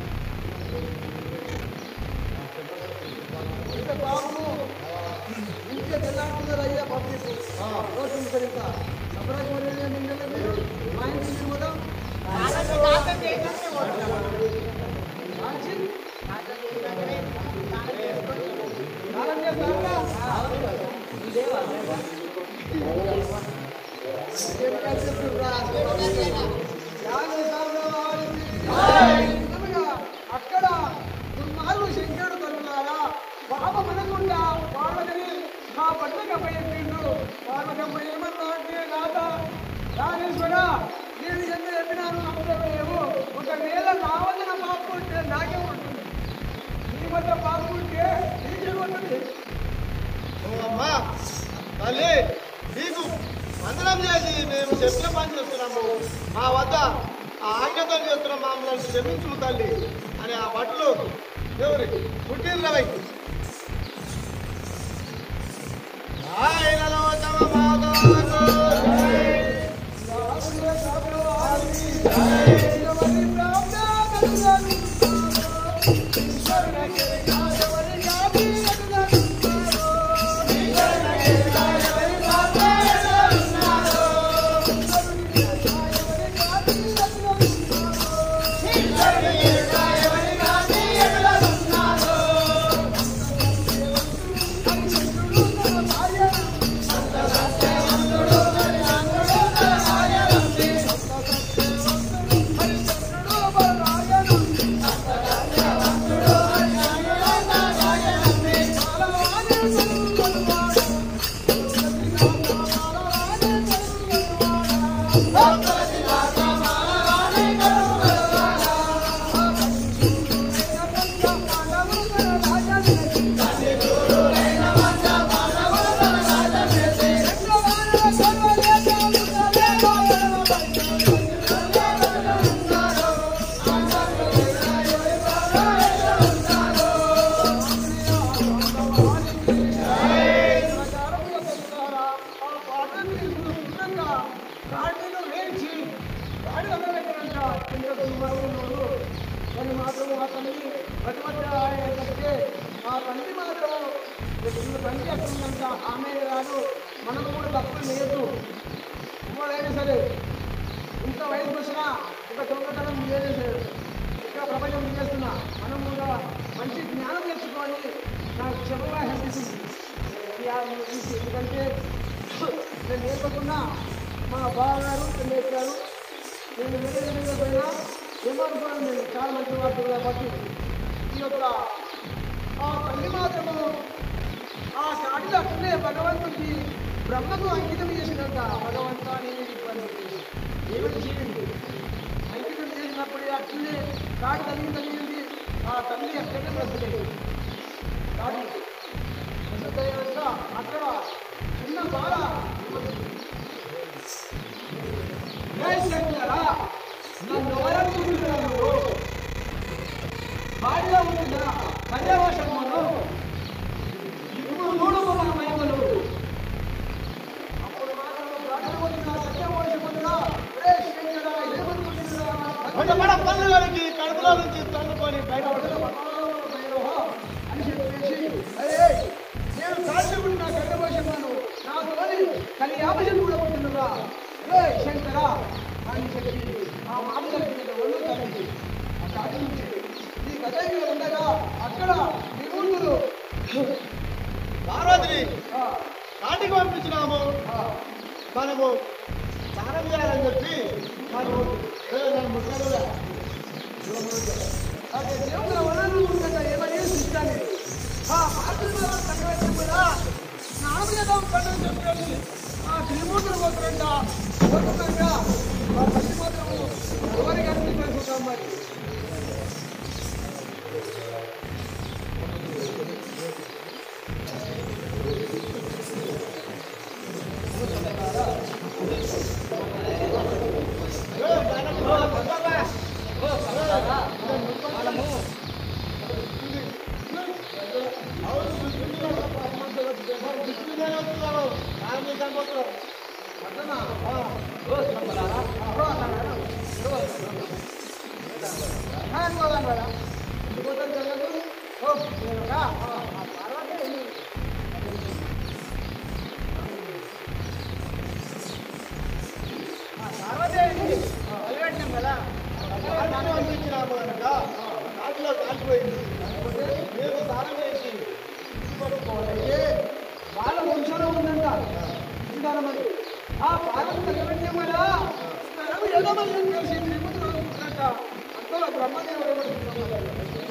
అక్కడ దుర్మార్గు శంకరుడు కలుగులారా పాపం అనకుండా వాళ్ళని మా పట్లకప్ప చెప్పిండు వాళ్ళకప్ప ఏమన్నా అంటే కాక రాజేశ్వర నేను ఎంత చెప్పినాను నమ్మలేవు ఒకవేళ కావాలన్న పాపం ఉంటే నాకే ఉంటుంది నీ వద్ద పాపం ఉంటే నీకే ఉంటుంది ఓ అమ్మా తల్లి నీకు వందనం చేసి మేము చెప్పిన పని చేస్తున్నాము మా వద్ద ఆ ఆజ్ఞతో చేస్తున్న మమ్మల్ని క్షమించు తల్లి అని ఆ బట్టలు ఎవరి పుట్టినరవై ఆయనలో తమ మాధవకు ఆ పాటని ఉండగా ఇచ్చి వాడి దగ్గర పెట్టినంత ఇంతకు మరుగున్నారు మరి మాత్రం ఆ తల్లి ప్రతిపత్తి ఆడేటంటే ఆ తండ్రి మాత్రం ఈ తండ్రి ఎక్కడ ఉందంట ఆమె కాదు మనం కూడా తప్పు లేదు ఎవరైనా సరే ఇంత వయసు వచ్చినా ఒక దొంగతనం లేదు ఇంకా ప్రపంచం చేస్తున్నా మనం కూడా మంచి జ్ఞానం తెచ్చుకొని నాకు చెప్పగా అనిపిస్తుంది ఎందుకంటే నేను నేర్పకుండా మా బావగారు నేర్పారు నేను వేరే వేరే పోయినా ఏమనుకున్నాను నేను చాలా మంచి వార్త కాబట్టి ఈ యొక్క ఆ తల్లి మాత్రము ఆ సాటిలో అట్లనే భగవంతుడికి బ్రహ్మకు అంకితం చేసినంత భగవంతా నేను ఇబ్బంది ఏమని చేయండి అంకితం చేసినప్పుడు అట్లనే కాడు తల్లి తల్లింది ఆ తల్లి అక్కడనే ప్రస్తుతం కాదు ప్రస్తుతయ్యాక అక్కడ చిన్న బాల జై శంకరా నన్ను ఎవరనుకుంటున్నాను బాడిలో ఉంటుందా కన్యావాసము ఇప్పుడు చూడము మన మహిమలు అప్పుడు మాత్రం రాకపోతున్నా సత్యమోసపోతున్నా రే శంకరా ఏమనుకుంటున్నా కొంచెం పనులకి కడుపులో నుంచి తన్నుకొని బయట అని చెప్పేసి అరే నేను సాధ్యముడు నా కట్టబోషన్నాను నా తోని కలి ఆపశం కూడా ఉంటున్నదా రే శంకరా అని చెప్పి ఆ మాట కలిగిన ఒళ్ళు కలిగి ఆ కాటి నుంచి ఈ కథకి ఉండగా అక్కడ నిగుంతులు పార్వతిని నాటికి పంపించినాము మనము స్నానం చేయాలని చెప్పి మనము ఏ, నన్ను ముట్టనులే. అదే దేవుడు వనరు ఉండగా ఏమని సృష్టాన్ని ఆ పాత్ర తగ్గవేసి కూడా స్నానం చేద్దాం పండుగ చెప్పేసి ఆ శ్రీమూర్తులు పోతుంట పోతుండగా ఆ తల్లి మాత్రము ఎవరికి అనిపించుకుంటాం మరి విష్ణుదేవి వస్తున్నాడు. ఆయన మీకు కనబడుతున్నాడు. అట్లనా? ఓ చెప్పలారా? అప్పుడు అన్నారా? ఆ, అనుకోదాం కదా. ఇంకోటి జరగదు. ఓ, దేవుడా, ఆ, ఆ పార్వతి ఏంది? ఆ పార్వతి ఏంది? ఆ, వదిలిపెట్టినాం కదా. నాటికి పంపించినాము కనుక నాటిలో కాలిపోయింది మీరు స్నానం చేసి అయితే వాళ్ళ వంశంలో ఉందంట ఉండాలమని ఆ పార్వతి తగ్గబెట్టాం కదా మనం ఏదో మళ్ళీ కలిసి త్రిమూర్తులు అనుకుంటున్నట్ట అంతలో బ్రహ్మదేవుడు ఎవరు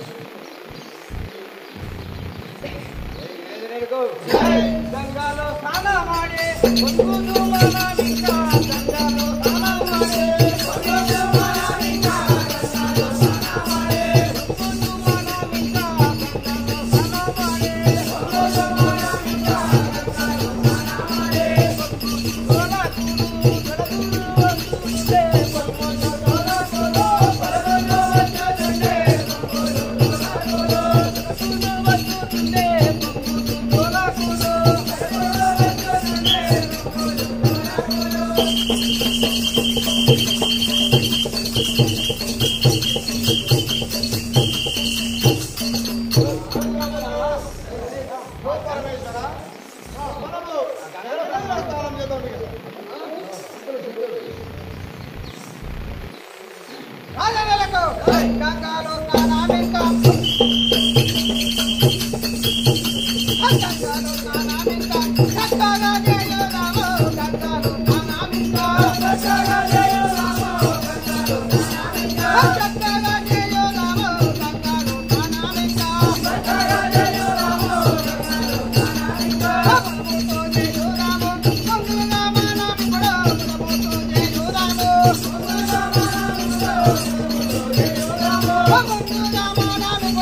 గంగాలో స్నానమాడే పొంగుదు మనానికా గంగాలో స్నానమాడే పొంగుదు మనానికా గంగాలో స్నానమాడే పొంగుదు మనానికా గంగాలో స్నానమాడే పొంగుదు మనానికా గంగాలో స్నానమాడే పొంగుదు గడగుడు వస్తుందే పొంగుదు గడగుడు పరగడు వచ్చేదండే పొంగుదు గడగుడు గడగుడు వస్తుందే పొంగుదు గడగుడు పరగడు వచ్చేదండే పొంగుదు గడగుడు ఓ పరమేశ్వర మనము నెలకొండ స్నానం చేద్దాం ఇక. రాజవేలకు గంగాలో స్నానామిక గంగాలో స్నానామిక చక్కగా జయరామో గంగాలో స్నానామిక చక్కగా జయరామో గంగాలో స్నానామిక చక్కగా జయరామో గంగాలో స్నానామిక చక్కగా జయరామో గంగాలో స్నానామిక ప్రభుతో జయరామో మంగళనామానామికుడో ప్రభుతో జయరామో మంగళనామానామికుడో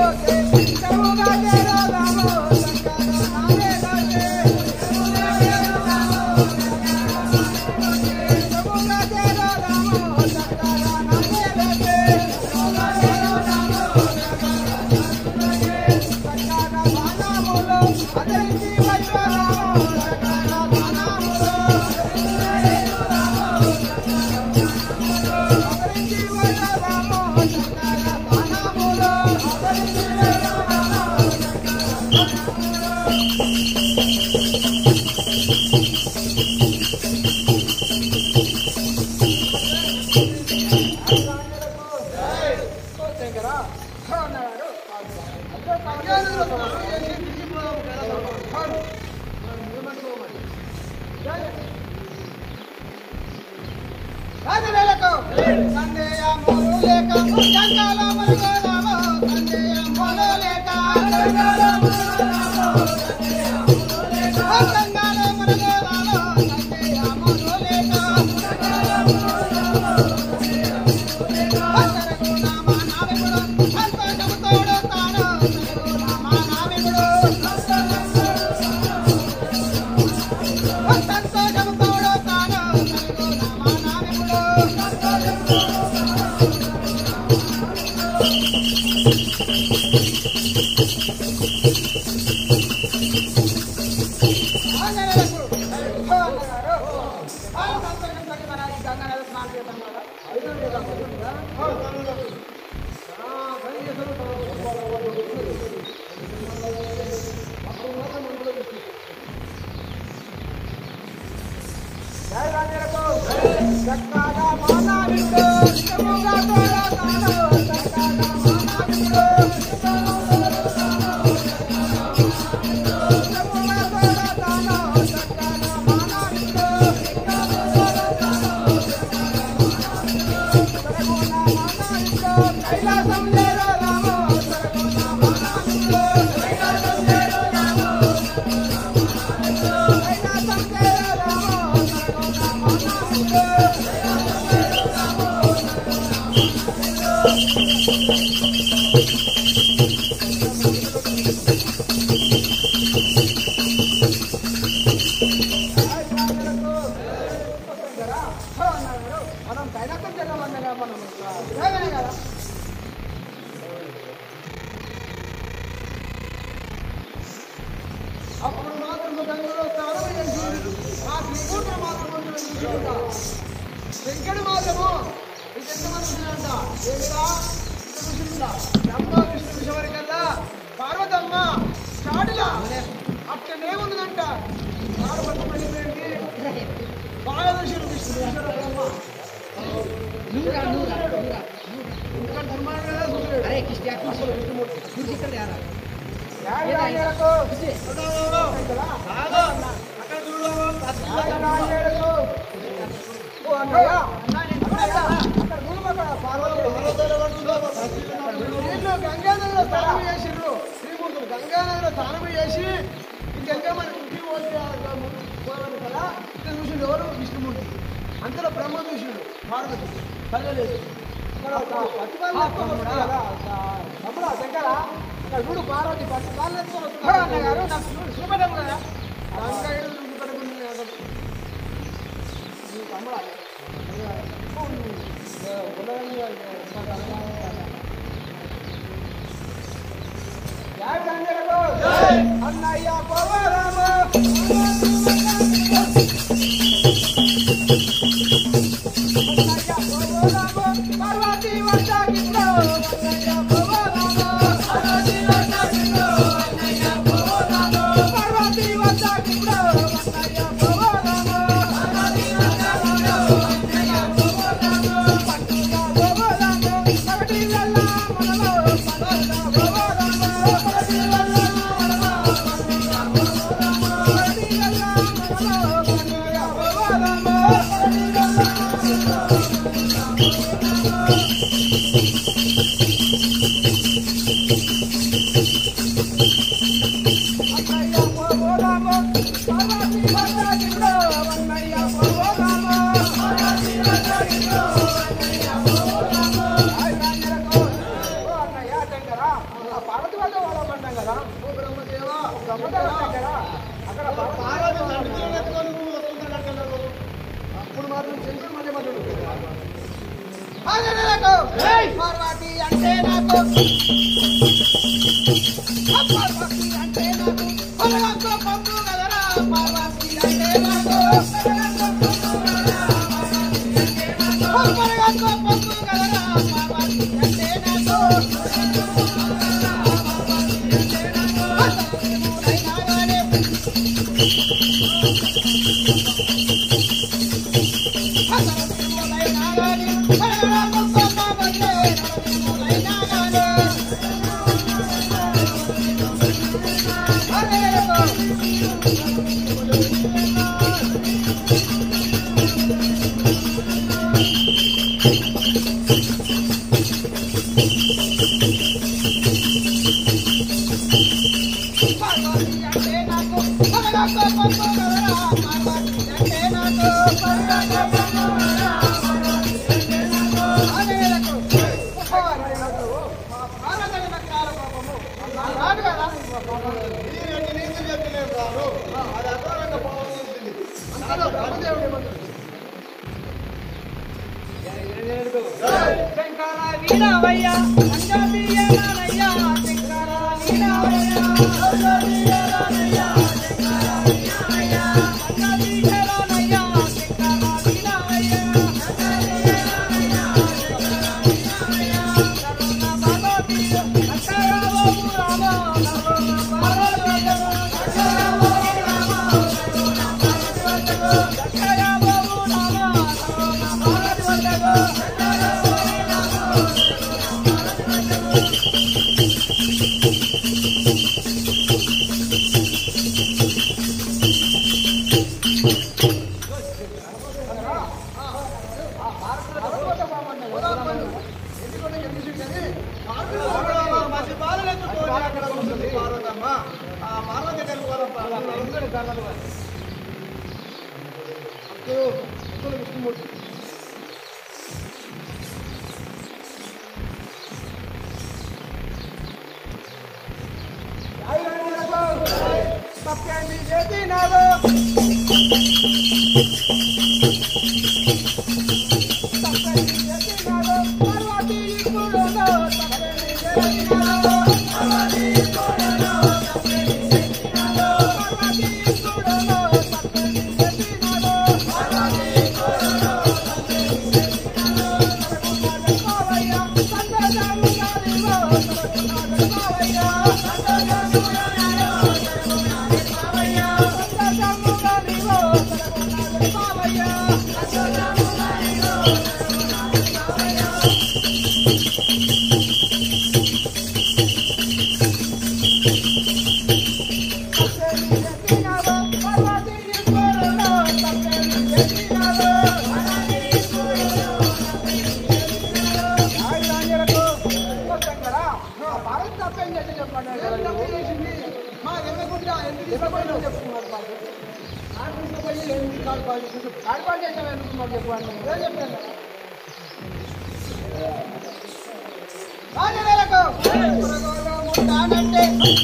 మనం కైలాసం చెల్లమన్నగా మనం ఇలాగనే కదా అప్పుడు మాత్రం గంగలో స్నానం చేసి ఆ త్రికూటం మాత్రం చూసుకుంటా వెంకట మాత్రము ఇది ఎంతమంది ఉన్నాయంట ఏమిరా చూసిందా బ్రహ్మ విష్ణు విషవరికల్లా పార్వతమ్మ చాటులా అట్లనే ఉన్నదంట పార్వతమ్మ వెళ్ళిపోయింది బాలదర్శుడు విష్ణు విషవర బ్రహ్మ నూరా నూరా నూరా ఇంకా ధర్మాన్ని కదా చూసాడు అరే కిష్టి అసలు కుర్చీ ఇక్కడ యారా రాజరాజేలకు అక్కడ చూడు రాజరాజేలకు ఓ అన్నయ్య అన్నయ్య అక్కడ గురుమక్కడ పార్వతమ్మ వీళ్ళు గంగానదిలో స్నానం చేసిండ్రు శ్రీమూర్తులు గంగానదిలో స్నానం చేసి ఈ గంగమ్మ ఇంటికి పోతే పోవాలి కదా ఇక్కడ చూసిండు ఎవరు విష్ణుమూర్తి అంతలో బ్రహ్మ చూసిండు పార్వతి కలగలేదు ఇక్కడ ఒక పత్తి వాళ్ళు ఎత్తుకొని వస్తున్నారు కదా, ఒక తమ్ముడా, శంకరా, ఇక్కడ చూడు పార్వతి పత్తి వాళ్ళు ఎత్తుకొని వస్తున్నారు. అన్నగారు నాకు చూడు, చూపెట్టము కదా గంగా ఏడు చూపెట్టకుండా నేను అసలు. ఈ తమ్ముడా, ఇక, ఇక, గుణంగా, ఇక, జై గంగలకు అన్నయ్య పోవాలమ్మ అన్నయ్య పోవాలమ్మ పార్వతి వంటకిట్లో అన్నయ్య పోవాలమ్మ పార్వతి వంటకిట్లో అన్నయ్య పోవాలమ్మ పార్వతి వంటకిట్లో అన్నయ్య పోవాలమ్మ పార్వతి వంటకిట్లో అన్నయ్య పోవాలమ్మ పండుగ పోవాలమ్మ ఒకటి వెళ్ళ మనలో పండుగ పోవాలమ్మ ఒకటి వెళ్ళ మనలో పండుగ పోవాలమ్మ ఒకటి వెళ్ళ మనలో పండుగ పోవాలమ్మ ఒకటి వెళ్ళ అన్నయ్య పోవాలమ్మ పార్వతి వంటకిట్లో అన్నయ్య పోవాలమ్మ పార్వతి వంటకిట్లో అన్నయ్య పోవాలమ్మ ఆంజనేయులకు పార్వతి అంటే నాకు ఆ పార్వతి అంటే నాకు పొలగంతో పంపు కదరా పార్వతి అంటే నాకు పొలగంతో పంపు కదరా పార్వతి అంటే నాకు ఈ రెండు నీతులు చెప్పినాను రాను అది అర్థంగా పోవాల్సింది శంకర వీరవయ్య అంజబియ్యనయ్య శంకర వీరవయ్య అంజబియ్యనయ్య శంకర వీరవయ్య అంజబియ్యనయ్య శంకర వీరవయ్య అంజబియ్యనయ్య శంకర వీరవయ్య కరుణ భగవతి అక్షరవో రామ కరుణ భగవతి అక్షరవో రామ కరుణ భగవతి అక్షరవో రామ కరుణ భగవతి మంచి బాధలు ఎత్తుకొని అక్కడ ఉంటుంది పార్వతమ్మ ఆ పార్వతి కలిపి తప్పేమి చేసినాడు తప్పేమి చేసినాడు పార్వతి ఇప్పుడు తప్పేమి చేసినాడు పార్వతి ఇప్పుడు తప్పేమి చేసినాడు పార్వతి ఇప్పుడు తప్పేమి చేసినాడు పార్వతి ఇప్పుడు తప్పేమి చేసినాడు కావయ్య సంతోషము కాదివో కావయ్య సంతోషము కాదివో రాజనేలకు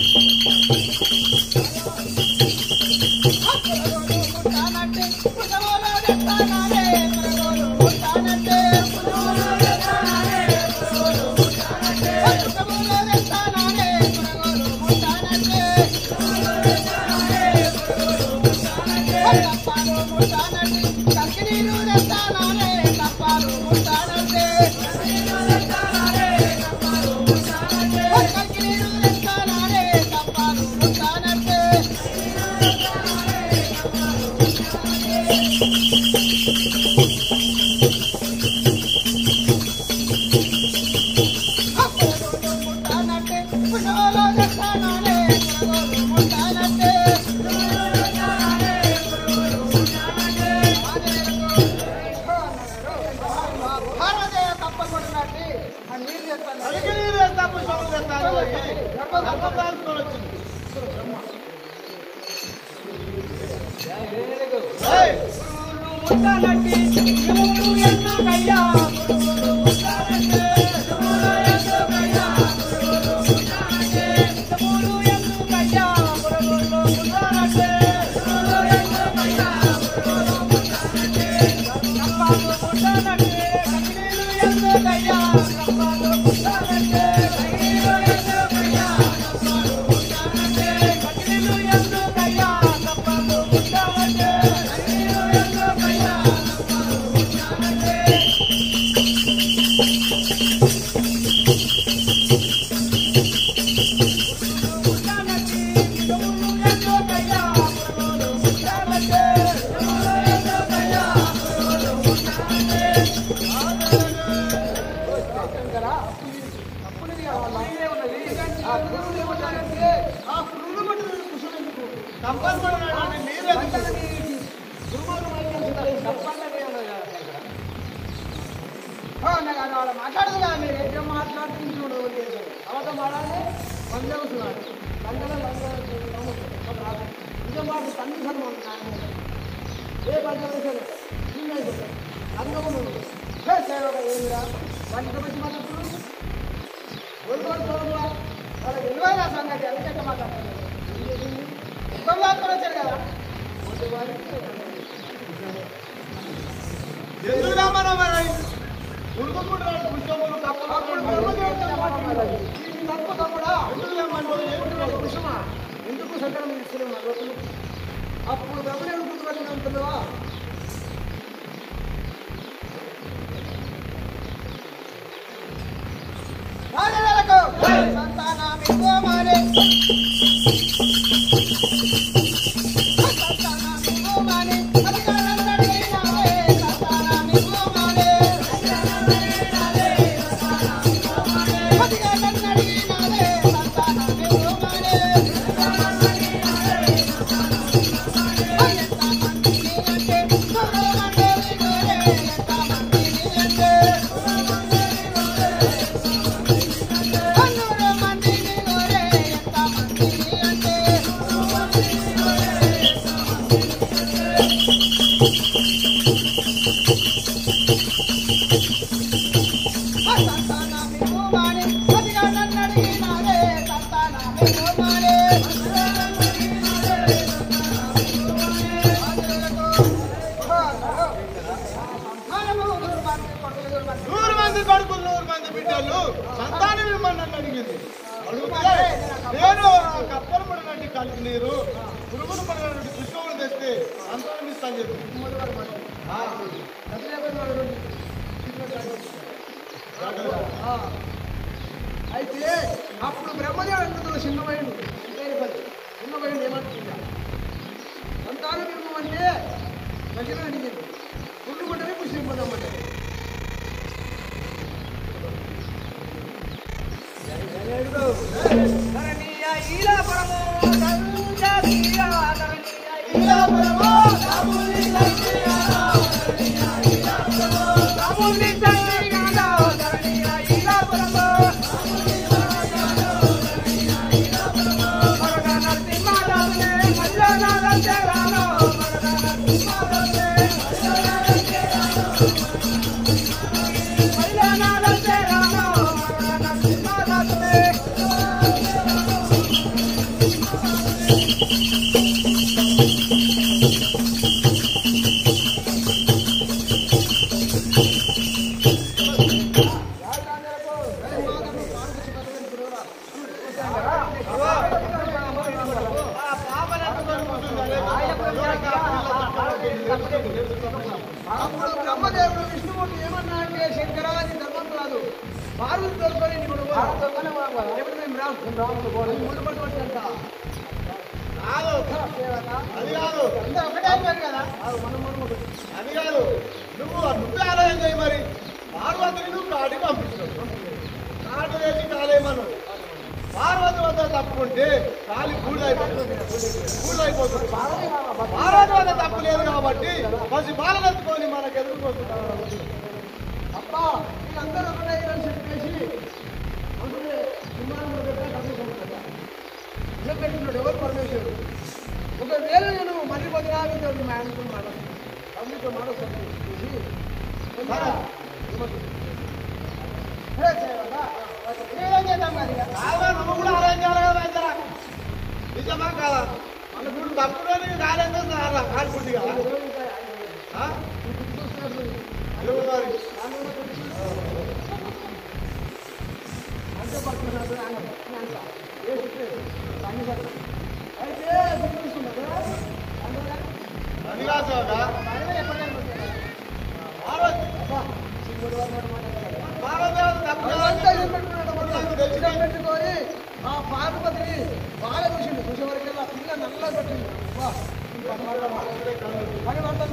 అందుకే నీరు వేస్తా పుష్పం వేస్తాను గర్భధారణ వచ్చింది ఏయ్! Thank you. పురుగే ఉన్నది. ఆ పురుగులు ఏమంటారంటే, ఆ పురుగులు పట్టిన కుషం ఎందుకు? తప్పనిపడినటువంటి మీరే పంటలని దుర్మార్గం అయిపోయింది. తప్పన్నది ఉన్నది కదా ఇక్కడ. ఆ, నాకు అది వాళ్ళ మాట్లాడదు కదా మీరు ఏం మాట్లాడుతుంది చూడు అవతల మాట్లాడే పంజవుతున్నాడు పంజలో నిజం మాట తండ్రి సన్మానం నాయన. ఏ పంచవేశారు అందము సేవక ఏమిరా పంచమతి మద్దతులు ఒడిగోడు చూడరా వాళ్ళ విలువైన సంగతి ఎందుకంటే మాట్లాడుతున్నారు ఇబ్బంది మాత్రం వచ్చారు కదా మొదటి వారికి ఎందుకు రమ్మన్నా మరి ఉడుకుంటున్నాడు పుష్పములు అప్పుడు కప్పలు బ్రహ్మదేవుడితో మాట్లాడాలి. ఇది తప్పు తమ్ముడా? ఎందుకు రమ్మన్నాడు ఏమిటి కుసుమా? ఎందుకు సంకటం తీసుకున్నావు రోజులు అప్పుడు బ్రహ్మదేవుడు గుర్తుపెట్టినంతలో రాజులకు సంతానమివ్వమని. సంతానమివ్వమని. అధికారులందరికీ సంతానమివ్వమని. నూరు మంది కొడుకులు నూరు మంది బిడ్డలు సంతానం ఇవ్వమని అడిగింది అడిగితే నేను ఆ కప్పలు పడినట్టు కలిపి నీరు పురుగులు పడినట్టు పుష్పములు తెస్తే సంతానం ఇస్తాను చెప్పి ఆ, అయితే అప్పుడు బ్రహ్మదేవుడు ఎందుకు చిన్నమైండు చిన్నమైండు ఏమంటుందా సంతానం ఇవ్వమంటే మధ్యలో అడిగింది గుండు గుంటనే పుష్పింపదమ్మంటే ఆ పాపను ఎత్తుకొని కూర్చుంది. అప్పుడు బ్రహ్మదేవుడు విష్ణుమూర్తి ఏమన్నా అంటే శంకరాది ధర్మం కాదు పార్వతి తోలుకొని ఇప్పుడు ఎప్పుడు మేము రాము ముందు పట్టు పట్టంట కాదు అది కాదు అందరూ ఒకటే అయిపోయారు కదా అది కాదు నువ్వు నువ్వే ఆలయం చేయి మరి పార్వతిని నువ్వు కాడికి పంపించావు కాడు వేసి కాలేమను పార్వతి వద్ద తప్పుకుంటే కాలి బూడిదైపోతుంది బూడిదైపోతుంది పార్వతి వద్ద తప్పు లేదు కాబట్టి పసి బాలను ఎత్తుకొని మనకు ఎదుర్కొస్తుంది అబ్బా వీళ్ళందరూ ఒకటే అని చెప్పేసి అందుకే విమానంలో పెట్టా కమిషన్ పెట్టా ఇలా పెట్టినాడు ఎవరు పరమేశ్వరుడు ఒకవేళ నేను మళ్ళీ బదిలాగితే మా ఆయనతో మాట తమ్ముడితో మాట చూసి ఏం చేద్దాం మరి ఇక? కాదా నువ్వు కూడా ఆలయం చేయాలి కదా వైద్యరా నిజమా కాదా మన వీడు తప్పుడని ఆలయం చేస్తారా కాలిపుండి కదా ఆ? ఇదిగో మరి. అంతే పడుతున్నాడు ఆయన పడుతున్నాడు. ఏ చెప్పలేదు. పని చెప్పలేదు. అయితే చూపిస్తున్నారు అందువల్ల అది కాదు కదా. ఆయన ఎప్పటికైనా వచ్చాడు. పార్వతి అబ్బా, సింగుడు వాడు మాట మాట్లాడాడు. పార్వతి వద్ద తప్పు లేదు. వాళ్ళంతా ఏం పెట్టుకున్నాడు మొత్తం? ఇష్టం పెట్టుకొని ఆ పార్వతిని బాగా చూసిండు చూసే వరకు ఆ పిల్ల నల్లగా పెట్టింది అబ్బా, ఈ పని వల్ల పని వంట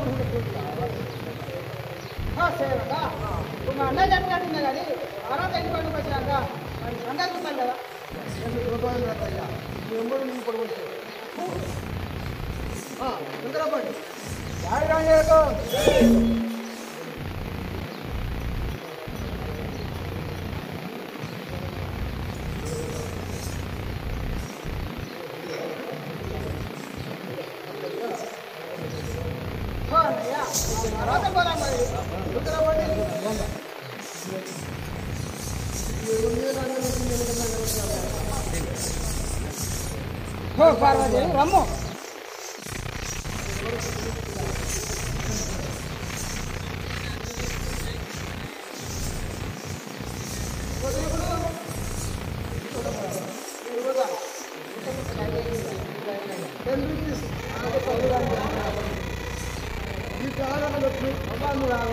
సేవక మా అన్నయ్య చెప్పినట్టుంది కానీ తర్వాత ఇంటి పండుగ వచ్చినాక మరి సంగతి చూస్తాను కదా నేను చూద్దామని రాత్రయ్యా మీ ఎమ్మడు నేను పడవచ్చు ఇంద్రపండి జై రాజేకో తర్వాత పోరా మరి ఇంద్రపండి హో పార్వతి రమ్ము ఈ కాలంలో అమ్మాను రావు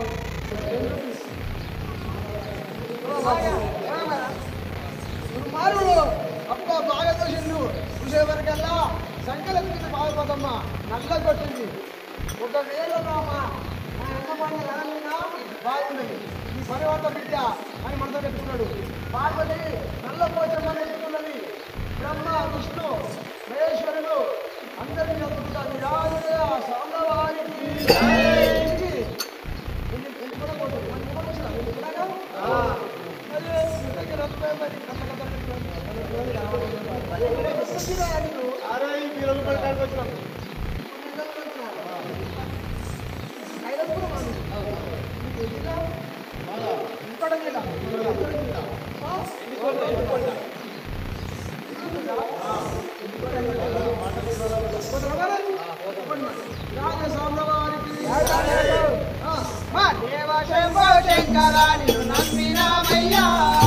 మారుడు అబ్బా బాగా దోషిండు చూసేవరకల్లా సంకల మీద బాధపడమ్మా నల్ల కొట్టింది ఒకవేళ రామా నా అన్న పని రాలినా బాగుండదు ఈ పరివర్త బిడ్డ అని మనతో పెట్టుకున్నాడు పార్వతి నల్ల పోచమ్మని ఎత్తుకున్నది బ్రహ్మ విష్ణు మహేశ్వరుడు అందరినీ చదువుకుంటారు రాజుడే ఆ సాంబవారికి ఎన్ని ఎన్ని కూడా పోతుంది మనకి కూడా వచ్చినా ఎన్ని కూడా మరి మీ దగ్గర వస్తాయి మరి కథ కథ అరే ఈ పిల్లలు పెట్టడానికి వచ్చినాం శంకరాని నమ్మినామయ్యా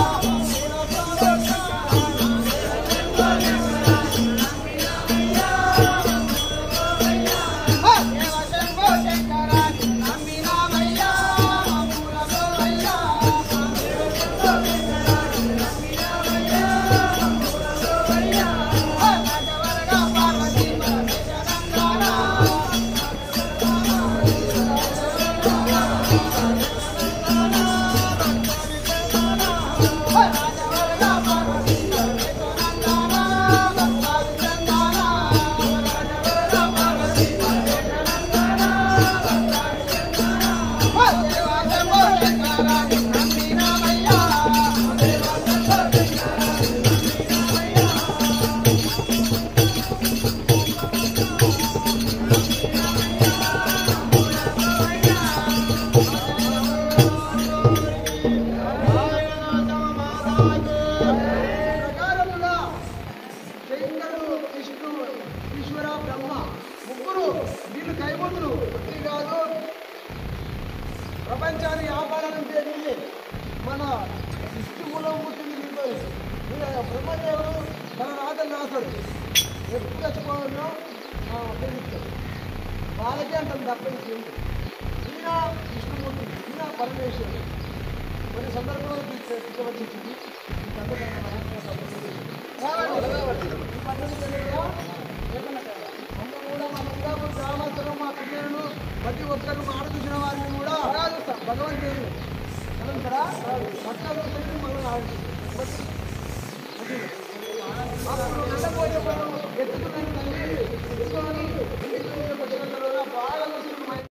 ప్రకారముగా శంకరుడు విష్ణువు ఈశ్వర బ్రహ్మ ముగ్గురు వీళ్ళు కైబోతులు ఒకటి కాదు ప్రపంచాన్ని వ్యాపారాలంటే వీళ్ళే మన విష్ణువులో పుట్టింది వీళ్ళు వీళ్ళ బ్రహ్మదేవుడు తన రాతలు రాస్తాడు ఎప్పుడు చచ్చిపోవాలో అభ్యర్థిస్తాడు వాళ్ళకే అంటాం తప్ప ఇంకేంటి ఈయన విష్ణుమూర్తి ఈయన పరమేశ్వరుడు కొన్ని సందర్భంలో పిచ్చవచ్చింది గ్రామస్తులు మా పిల్లలను ప్రతి ఒక్కరు మాట చూసిన వారిని కూడా భగవంతుడు కదా భక్తులు మనం అప్పుడు నల్లపోయే ఎత్తుకున్నాను తల్లి ఎత్తుకొని